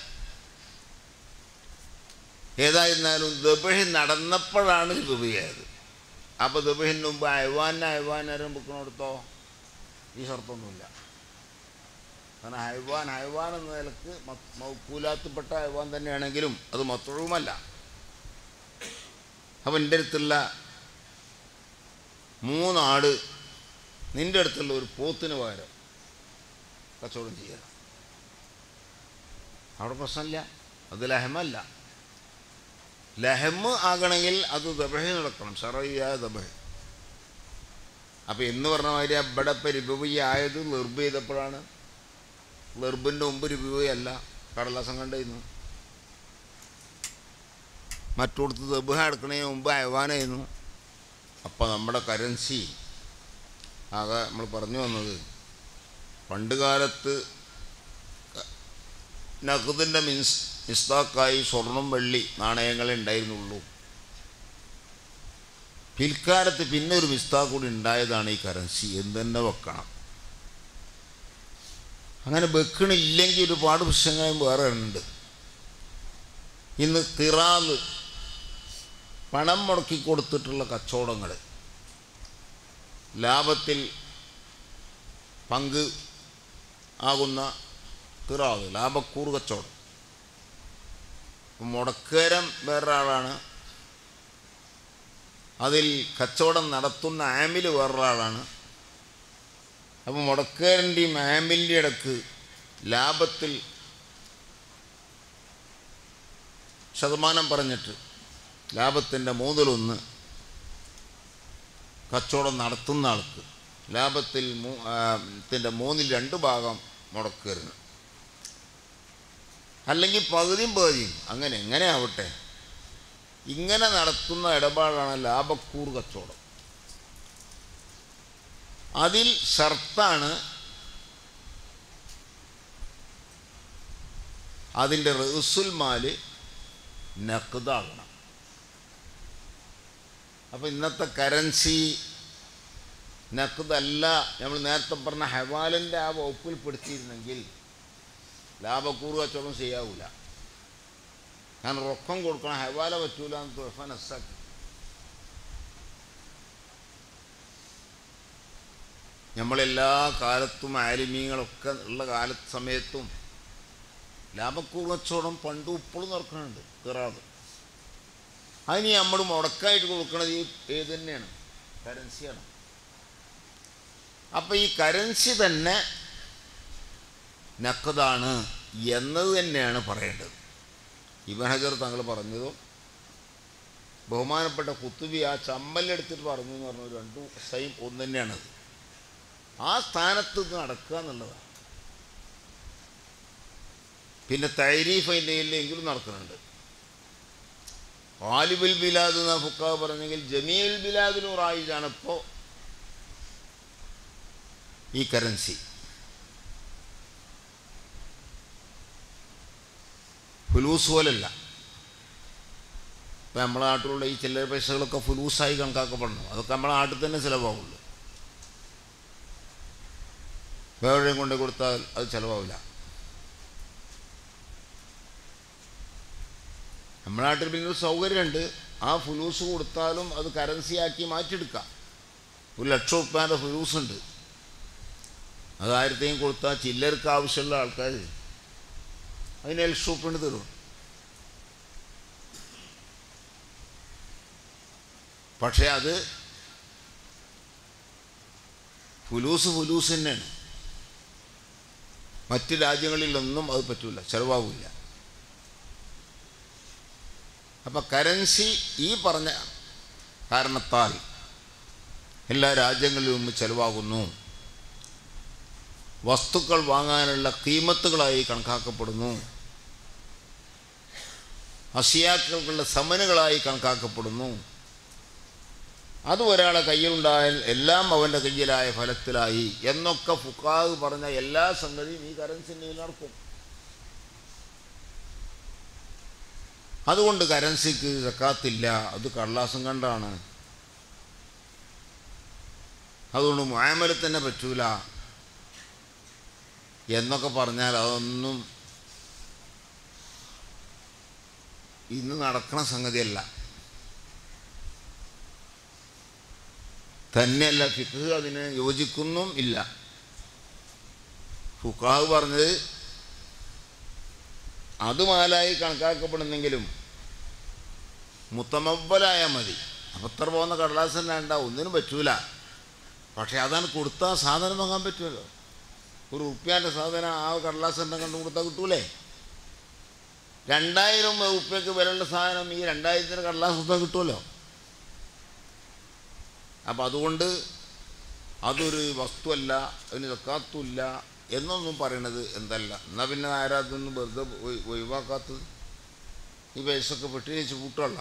ഏതായിരുന്നാലും ദബഹി നടന്നപ്പോഴാണ് ദുബിയായത് അപ്പോൾ ദബഹിന് മുമ്പ് അയവാൻ അയവാനരം വെക്കണോടത്തോ ഈ ഷർത്തൊന്നുമില്ല കാരണം ഹൈവാൻ ഹൈവാൻ എന്ന നിലക്ക് മൗക്കൂലാത്തപ്പെട്ട ഹൈവാൻ തന്നെയാണെങ്കിലും അത് മൊത്തവുമല്ല അപ്പം എൻ്റെ അടുത്തുള്ള മൂന്നാട് നിൻ്റെ അടുത്തുള്ള ഒരു പോത്തിന് പകരം കച്ചവടം ചെയ്യണം അവിടെ പ്രശ്നമില്ല അത് ലഹമല്ല ലഹമ് ആകണമെങ്കിൽ അത് ദബഹ് നടക്കണം ഷറയ്യായ ദബഹ് അപ്പം എന്ന് പറഞ്ഞ മാതിരി അവിടെ ഇപ്പം രിബുബി ആയത് നിർബ് ചെയ്തപ്പോഴാണ് വെർബിൻ്റെ മുമ്പ് രിബുബി കടലാസം കണ്ടിരുന്നു മറ്റോടത്ത് ദബുഹ എടുക്കണതിന് മുമ്പ് അയവാനായിരുന്നു അപ്പം നമ്മുടെ കറൻസി ആകെ നമ്മൾ പറഞ്ഞു വന്നത് പണ്ട് കാലത്ത് നഖുദിൻ്റെ മിൻസ് മിസ്താക്കായി സ്വർണം വെള്ളി നാണയങ്ങളെ ഉണ്ടായിരുന്നുള്ളൂ പിൽക്കാലത്ത് പിന്നെ ഒരു മിസ്താക്ക് കൂടി ഉണ്ടായതാണ് ഈ കറൻസി എന്തെന്നെ വെക്കണം അങ്ങനെ വെക്കണില്ലെങ്കിൽ ഒരുപാട് പ്രശ്നങ്ങളും വേറെ ഉണ്ട് ഇന്ന് തിറാന്ന് പണം മുടക്കി കൊടുത്തിട്ടുള്ള കച്ചവടങ്ങൾ ലാഭത്തിൽ പങ്ക് ആകുന്ന കിറാവ് ലാഭക്കൂറ് കച്ചവടം മുടക്കേരം വേറൊരാളാണ് അതിൽ കച്ചവടം നടത്തുന്ന ആമിൽ വേറൊരാളാണ് അപ്പോൾ മുടക്കേരൻ്റെയും ആമിലിൻ്റെ ഇടക്ക് ലാഭത്തിൽ ശതമാനം പറഞ്ഞിട്ട് ലാഭത്തിൻ്റെ മൂന്നിലൊന്ന് കച്ചവടം നടത്തുന്ന ആൾക്ക് ലാഭത്തിൽ മൂ ത്തിൻ്റെ മൂന്നിൽ രണ്ട് ഭാഗം മുടക്കരുത് അല്ലെങ്കിൽ പകുതിയും പകുതിയും അങ്ങനെ എങ്ങനെ ആവട്ടെ ഇങ്ങനെ നടത്തുന്ന ഇടപാടാണ് ലാഭക്കൂർ കച്ചവടം അതിൽ ഷർത്താണ് അതിൻ്റെ റസുൽ മാല് നഖദാകണം അപ്പോൾ ഇന്നത്തെ കറൻസി നഖദല്ല നമ്മൾ നേരത്തെ പറഞ്ഞ ഹവാലിൻ്റെ ആ വകുപ്പിൽ പെടുത്തിയിരുന്നെങ്കിൽ ലാഭക്കൂറ് കച്ചവടം ചെയ്യാവൂല കാരണം റൊക്കം കൊടുക്കണം ഹവാല പറ്റൂല എന്ന് തുഴഫ നസ്സാക്കി നമ്മളെല്ലാ കാലത്തും ആലിമീങ്ങളൊക്കെ ഉള്ള കാല സമയത്തും ലാഭക്കൂറ് കച്ചവടം പണ്ടും ഇപ്പോഴും നടക്കുന്നുണ്ട് കിറാത് അതിന് നമ്മൾ മുടക്കായിട്ട് കൊടുക്കുന്നത് ഈ ഏത് തന്നെയാണ് കറൻസിയാണ് അപ്പം ഈ കറൻസി തന്നെ നക്കതാണ് എന്നത് തന്നെയാണ് പറയേണ്ടത് ഇബൻ ഹജർ തങ്ങൾ പറഞ്ഞതും ബഹുമാനപ്പെട്ട കുത്തുബി ആ ചമ്മലെടുത്തിട്ട് പറഞ്ഞു എന്ന് പറഞ്ഞു രണ്ടു സെയിം ഒന്ന് തന്നെയാണത് ആ സ്ഥാനത്ത് ഇത് നടക്കുക എന്നുള്ളതാണ് പിന്നെ തൈരീഫ് അതിൻ്റെ എങ്കിലും നടക്കുന്നുണ്ട് ആലിബുൽ ബിലാദ് എന്ന ഫുക്കാവ് പറഞ്ഞെങ്കിൽ ജമീൽ ബിലാദിനും റായിജാണ് ഇപ്പോൾ ഈ കറൻസി ഫുലൂസ് പോലല്ല ഇപ്പം നമ്മളെ നാട്ടിലുള്ള ഈ ചില്ലറ പൈസകളൊക്കെ ഫുലൂസായി കണക്കാക്കപ്പെടണം അതൊക്കെ നമ്മളെ നാട്ടിൽ തന്നെ ചിലവാകുള്ളൂ വേറെയും കൊണ്ട് കൊടുത്താൽ അത് ചിലവാവില്ല നമ്മുടെ നാട്ടിൽ പിന്നെ ഒരു സൗകര്യമുണ്ട് ആ ഫുലൂസ് കൊടുത്താലും അത് കറൻസിയാക്കി മാറ്റിയെടുക്കാം ഒരു ലക്ഷം ഉറുപ്പ്യാൻ്റെ ഫുലൂസ് ഉണ്ട് അത് ആയിരത്തെയും കൊടുത്താൽ ചില്ലർക്ക് ആവശ്യമുള്ള ആൾക്കാർ അതിന് ലക്ഷം ഉറുപ്പിന് തരും പക്ഷേ അത് ഫുലൂസ് ഫുലൂസ് തന്നെയാണ് മറ്റ് രാജ്യങ്ങളിലൊന്നും അത് പറ്റൂല ചിലവാകില്ല അപ്പം കറൻസി ഈ പറഞ്ഞ കാരണത്താൽ എല്ലാ രാജ്യങ്ങളിലും ചിലവാകുന്നു വസ്തുക്കൾ വാങ്ങാനുള്ള കീമത്തുകളായി കണക്കാക്കപ്പെടുന്നു അസിയാക്കളുടെ സമനുകളായി കണക്കാക്കപ്പെടുന്നു അത് ഒരാളെ കയ്യിലുണ്ടായാൽ എല്ലാം അവൻ്റെ കയ്യിലായ ഫലത്തിലായി എന്നൊക്കെ ഫുക്കാവ് പറഞ്ഞ എല്ലാ സംഗതിയും ഈ കറൻസിൻ്റെ നടക്കും അതുകൊണ്ട് കറൻസിക്ക് സക്കാത്തില്ല അത് കള്ളാസം കണ്ടാണ് അതുകൊണ്ട് മുഴമല തന്നെ പറ്റൂല എന്നൊക്കെ പറഞ്ഞാൽ അതൊന്നും ഇന്ന് നടക്കണ സംഗതിയല്ല തന്നെയല്ല ഫിഖ് അതിന് യോജിക്കുന്നും ഇല്ല ഫുക്കാഹ് പറഞ്ഞത് അത് മാലായി കണക്കാക്കപ്പെടുന്നെങ്കിലും മുത്തമവലായ മതി അപ്പത്ര പോകുന്ന കടലാസ് തന്നെ ഉണ്ടാവും ഒന്നിനും പറ്റൂല പക്ഷെ അതാണ് കൊടുത്താൽ സാധനം വാങ്ങാൻ പറ്റുമല്ലോ ഒരു ഉറുപ്പ്യാൻ്റെ സാധനം ആ കടലാസ് തന്നെ കണ്ടു കൊടുത്താൽ കിട്ടൂലേ രണ്ടായിരം ഉറുപ്പ്യക്ക് വിലയുള്ള സാധനം ഈ രണ്ടായിരത്തിന് കടലാസ് കൊടുത്താൽ കിട്ടുമല്ലോ അപ്പം അതുകൊണ്ട് അതൊരു വസ്തുവല്ല അതിന് തക്കാത്തുമില്ല എന്നൊന്നും പറയണത് എന്തല്ല എന്നാൽ പിന്നെ ആരാ അതൊന്നും വെറുതെ ഒഴി- ഒഴിവാക്കാത്തത് ഈ പൈസയൊക്കെ പെട്ടി വെച്ച് കൂട്ടുള്ള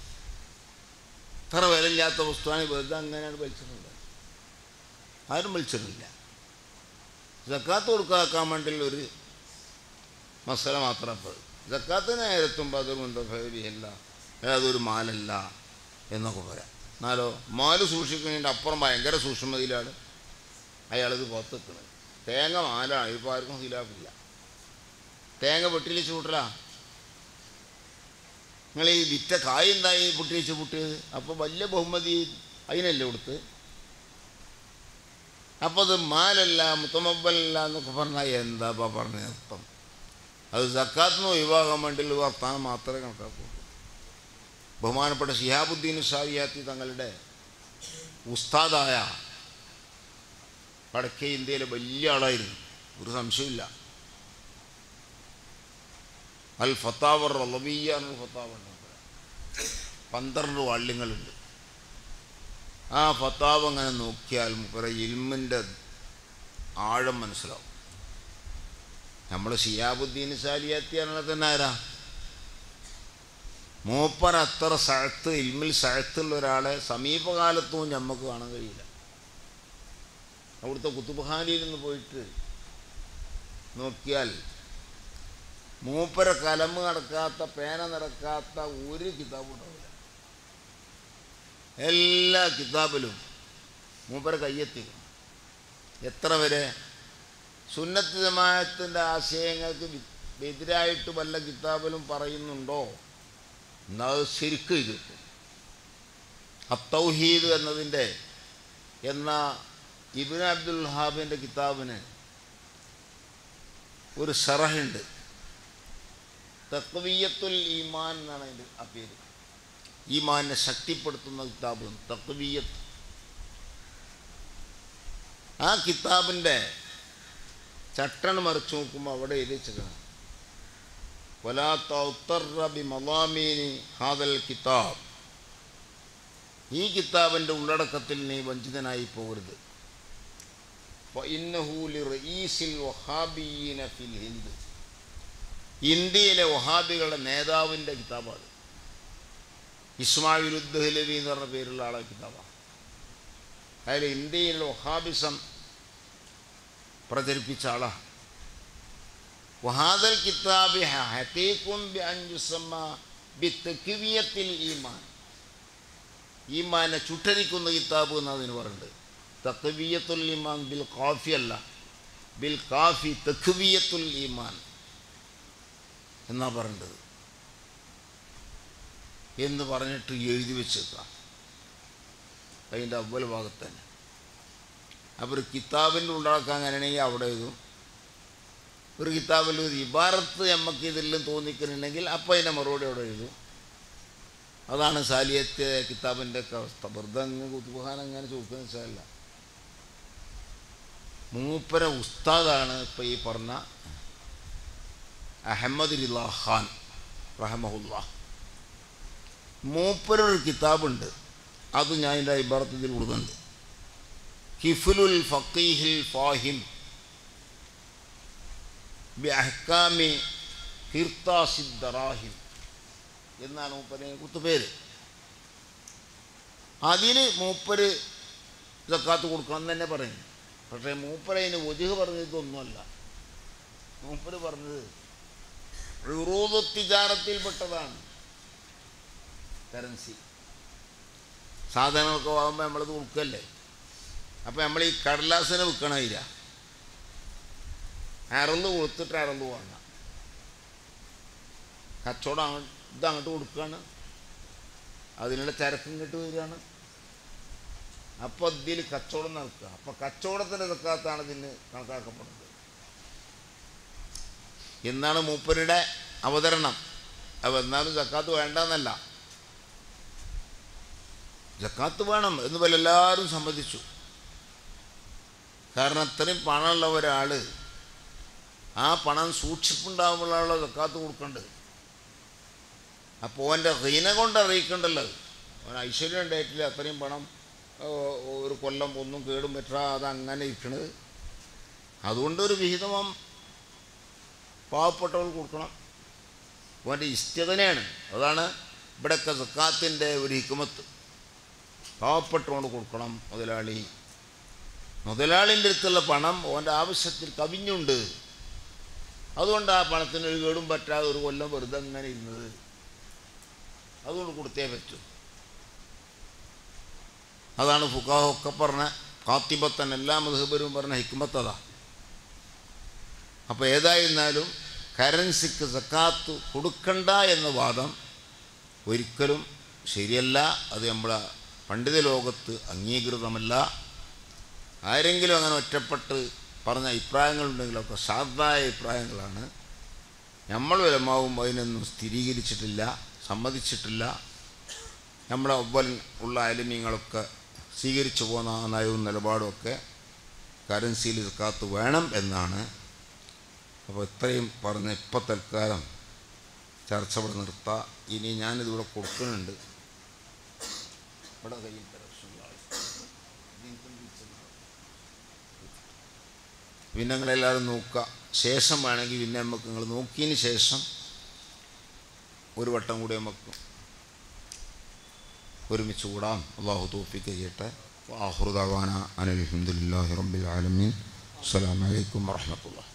ഇത്ര വിലയില്ലാത്ത വസ്തുവാണ് വെറുതെ അങ്ങനെയാണ് വലിച്ചിട്ടുണ്ട് ആരും വലിച്ചിട്ടില്ല ജക്കാത്ത് കൊടുക്കാക്കാൻ വേണ്ടി ഒരു മസല മാത്രം ഇപ്പോൾ ജക്കാത്തിന് എത്തുമ്പോൾ അതുകൊണ്ട് ഫേരിയല്ല അതൊരു മാലല്ല എന്നൊക്കെ പറയാം എന്നാലോ മാല് സൂക്ഷിക്കുന്നതിൻ്റെ അപ്പുറം ഭയങ്കര സൂക്ഷ്മതയിലാണ് അയാളിത് പുറത്തെത്തുന്നത് തേങ്ങ മാലാണ് ഇപ്പോൾ ആർക്കും ഹിലാഫില്ല തേങ്ങ വെട്ടിയിൽ ചൂട്ടല നിങ്ങൾ ഈ വിറ്റ കായ എന്തായി പൊട്ടി വെച്ച് പൊട്ടിയത് അപ്പോൾ വലിയ ബഹുമതി അതിനല്ലേ കൊടുത്ത് അപ്പോൾ അത് മാലല്ല മുത്തമബലല്ല എന്നൊക്കെ പറഞ്ഞാൽ എന്താ പറഞ്ഞ അർത്ഥം അത് സക്കാത്തിന് ഒഴിവാകാൻ വേണ്ടി വർത്താനം മാത്രമേ കണക്കാക്കൂ ബഹുമാനപ്പെട്ട ഷിഹാബുദ്ദീൻ ഷാരിയാത്തി തങ്ങളുടെ ഉസ്താദായ വടക്കേ ഇന്ത്യയിലെ വലിയ ആളായിരുന്നു ഒരു സംശയമില്ല അൽ ഫത്താവർ റലബിയ എന്നൊരു ഫത്താവുണ്ട് പന്ത്രണ്ട് വാള്യങ്ങളുണ്ട് ആ ഫത്താവ് അങ്ങനെ നോക്കിയാൽ മുപ്പര ഇൽമിൻ്റെ ആഴം മനസ്സിലാവും നമ്മൾ ഷിയാബുദ്ദീൻ സാലിയാത്തിയാണല്ലോ തന്നെ ആരാ മൂപ്പർ അത്ര സഴത്ത് ഇൽമിൽ സഴത്തുള്ള ഒരാളെ സമീപകാലത്തും നമുക്ക് കാണാൻ കഴിയില്ല അവിടുത്തെ കുത്തുബഹാനിയിൽ നിന്ന് പോയിട്ട് നോക്കിയാൽ മൂപ്പര കലമ്പ് നടക്കാത്ത പേന നടക്കാത്ത ഒരു കിതാബും ഉണ്ടാവില്ല എല്ലാ കിതാബിലും മൂപ്പര കയ്യെത്തിക്കണം എത്ര വരെ സുന്നത്ത് ജമാഅത്തിൻ്റെ ആശയങ്ങൾക്ക് വി- എതിരായിട്ട് വല്ല കിതാബിലും പറയുന്നുണ്ടോ എന്നാൽ അത് ശരിക്കും എതിർക്കും അത്തൗഹീദ് എന്നതിൻ്റെ എന്ന ഇബിൻ അബ്ദുൽ ഹാബിൻ്റെ കിതാബിന് ഒരു ഷറഹുണ്ട് തക്വീയത്തുൽ ഈമാൻ എന്നാണ് അതിൻ്റെ ആ പേര് ഈമാനെ ശക്തിപ്പെടുത്തുന്ന കിതാബ് തക്വീയത്ത് ആ കിതാബിൻ്റെ ചട്ടൺ മറിച്ച് നോക്കുമ്പോൾ അവിടെ എഴുതി വെച്ചേക്കണം ولا تغتر بمضامين هذا الكتاب ഈ കിതാബിൻ്റെ ഉള്ളടക്കത്തിൽ നീ വഞ്ചിതനായി പോകരുത് فإنه لرئيس الوهابيين في الهند ഇന്ത്യയിലെ വഹാബികളുടെ നേതാവിൻ്റെ കിതാബാണ് ഇസ്മായിൽ ഉദ്ദഹലവി എന്ന് പറഞ്ഞ പേരുള്ള ആളെ കിതാബാണ് അതിൽ ഇന്ത്യയിൽ വഹാബിസം പ്രചരിപ്പിച്ച ആളാണ് وهذا الكتاب حقيق بأن يسمى بتكوية الإيمان ഈമാനെ ചുട്ടരിക്കുന്ന കിതാബ് എന്ന് അതിന് പറയുന്നുണ്ട് തക്വിയത്തുൽ ഈമാൻ ബിൽ കാഫി അല്ല ബിൽ കാഫി തക്വിയത്തുൽ ഈമാൻ എന്നാ പറയേണ്ടത് എന്ന് പറഞ്ഞിട്ട് എഴുതി വെച്ചേക്കാം അതിൻ്റെ അവൽ ഭാഗത്ത് തന്നെ അപ്പോൾ ഒരു കിതാബിൻ്റെ ഉണ്ടാക്കാൻ അങ്ങനെയാണെങ്കിൽ അവിടെ എഴുതും ഒരു കിതാബിൽ ഒരു ഇബാറത്ത് നമുക്ക് ഇതിലും തോന്നിക്കുന്നുണ്ടെങ്കിൽ അപ്പോൾ അതിൻ്റെ മറുപടി അവിടെ എഴുതും അതാണ് സാലിയത്തെ കിതാബിൻ്റെ ഒക്കെ അവസ്ഥ വെറുതെ അങ്ങ് കുത്തുബഹാൻ അങ്ങനെ ചോദിക്കുന്ന വെച്ചാൽ മൂപ്പര ഉസ്താദാണ് ഇപ്പോൾ ഈ പറഞ്ഞ അഹമ്മദ് റിലാ ഖാൻ റഹമഹുല്ല മൂപ്പരൊരു കിതാബുണ്ട് അത് ഞാൻ എൻ്റെ ഇബാറത്തിൽ കൊടുക്കുന്നുണ്ട് ഹിഫുലുൽ ഫക്കീഹിൽ ഫാഹിം ബി അഹ്കാമി ഹിർത്താസിദ്ദറാഹിം എന്നാണ് മൂപ്പര് കുത്തുപേര് അതിന് മൂപ്പര് ജക്കാത്ത് കൊടുക്കണം എന്ന് തന്നെ പറയും പക്ഷേ മൂപ്പര് അതിന് ഒജുഹ് പറഞ്ഞതൊന്നുമല്ല മൂപ്പര് പറഞ്ഞത് റുറൂദ് തിജാറത്തിൽപ്പെട്ടതാണ് കറൻസി സാധനങ്ങളൊക്കെ വാങ്ങുമ്പോൾ നമ്മളത് കൊടുക്കല്ലേ അപ്പോൾ നമ്മൾ ഈ കടലാസിനെ വിൽക്കണമില്ല അറന്ന് കൊടുത്തിട്ട് അറന്ന് വാങ്ങാം കച്ചവടം അങ്ങ് ഇത് അങ്ങോട്ട് കൊടുക്കുകയാണ് അതിനുള്ള ചരക്ക് ഇങ്ങോട്ട് വരികയാണ് അപ്പോൾ ഇതിൽ കച്ചവടം നടക്കുക അപ്പോൾ കച്ചവടത്തിൻ്റെ നിൽക്കാത്താണ് ഇതിന് കണക്കാക്കപ്പെടുന്നത് എന്നാണ് മൂപ്പരുടെ അവതരണം അപ്പോൾ എന്നാലും ജക്കാത്ത് വേണ്ടെന്നല്ല ജക്കാത്ത് വേണം എന്ന് പോലെ എല്ലാവരും സമ്മതിച്ചു കാരണം അത്രയും പണമുള്ള ഒരാൾ ആ പണം സൂക്ഷിപ്പുണ്ടാകുമ്പോഴാണല്ലോ ജക്കാത്ത് കൊടുക്കേണ്ടത് അപ്പോൾ അവൻ്റെ ഹീന കൊണ്ട് അറിയിക്കണ്ടല്ലോ അവൻ ഐശ്വര്യം ഉണ്ടായിട്ടില്ല അത്രയും പണം ഓ, ഒരു കൊല്ലം ഒന്നും കേടും പറ്റാതെ അങ്ങനെ ഇരിക്കണത് അതുകൊണ്ട് ഒരു വിഹിതം പാവപ്പെട്ടവൾ കൊടുക്കണം അവൻ്റെ ഇഷ്ടതനെയാണ് അതാണ് ഇവിടെയൊക്കെ സക്കാത്തിൻ്റെ ഒരു ഹിക്കുമത്ത് പാവപ്പെട്ടവന് കൊടുക്കണം മുതലാളി മുതലാളിൻ്റെ അടുത്തുള്ള പണം ഓൻ്റെ ആവശ്യത്തിൽ കവിഞ്ഞുണ്ട് അതുകൊണ്ട് ആ പണത്തിന് ഒരു കേടും പറ്റാതെ ഒരു കൊല്ലം വെറുതെ അങ്ങനെ ഇരുന്നത് അതുകൊണ്ട് കൊടുത്തേ പറ്റൂ അതാണ് ഫുക്കാഹൊക്കെ പറഞ്ഞ കാത്തിബത്തൻ എല്ലാ മധുബരും പറഞ്ഞ ഹിക്മത്ത് അതാ അപ്പോൾ ഏതായിരുന്നാലും കറൻസിക്ക് സക്കാത്ത് കൊടുക്കണ്ട എന്ന വാദം ഒരിക്കലും ശരിയല്ല അത് നമ്മളെ പണ്ഡിത ലോകത്ത് അംഗീകൃതമല്ല ആരെങ്കിലും അങ്ങനെ ഒറ്റപ്പെട്ട് പറഞ്ഞ അഭിപ്രായങ്ങളുണ്ടെങ്കിലൊക്കെ സാധായ അഭിപ്രായങ്ങളാണ് നമ്മൾ വലമാവും അതിനൊന്നും സ്ഥിരീകരിച്ചിട്ടില്ല സമ്മതിച്ചിട്ടില്ല നമ്മുടെ ഒവ്വൽ ഉള്ള അലിമ്യങ്ങളൊക്കെ സ്വീകരിച്ചു പോകുന്ന ആ നയവും നിലപാടും ഒക്കെ കറൻസിയിൽ കാത്ത് വേണം എന്നാണ് അപ്പോൾ ഇത്രയും പറഞ്ഞ് ഇപ്പം തൽക്കാലം ചർച്ച ഇവിടെ നിർത്താം ഇനി ഞാനിതിവിടെ കൊടുക്കുന്നുണ്ട് ഇവിടെ കയ്യിൽ തരാം. പിന്നെ നിങ്ങളെല്ലാവരും നോക്കുക ശേഷം വേണമെങ്കിൽ പിന്നെ നമുക്ക് നിങ്ങൾ നോക്കിയതിന് ശേഷം ഒരു വട്ടം കൂടി നമുക്ക് ഒരുമിച്ച് കൂടാം അള്ളാഹു തോഫിക്ക് ചെയ്യട്ടെ ആഹുദാന അനിൽഹമുല്ലാഹി റബ്ബിൽ ആലമീൻ അസ്സലാമു അലൈക്കും വറഹ്മത്തുള്ളാഹി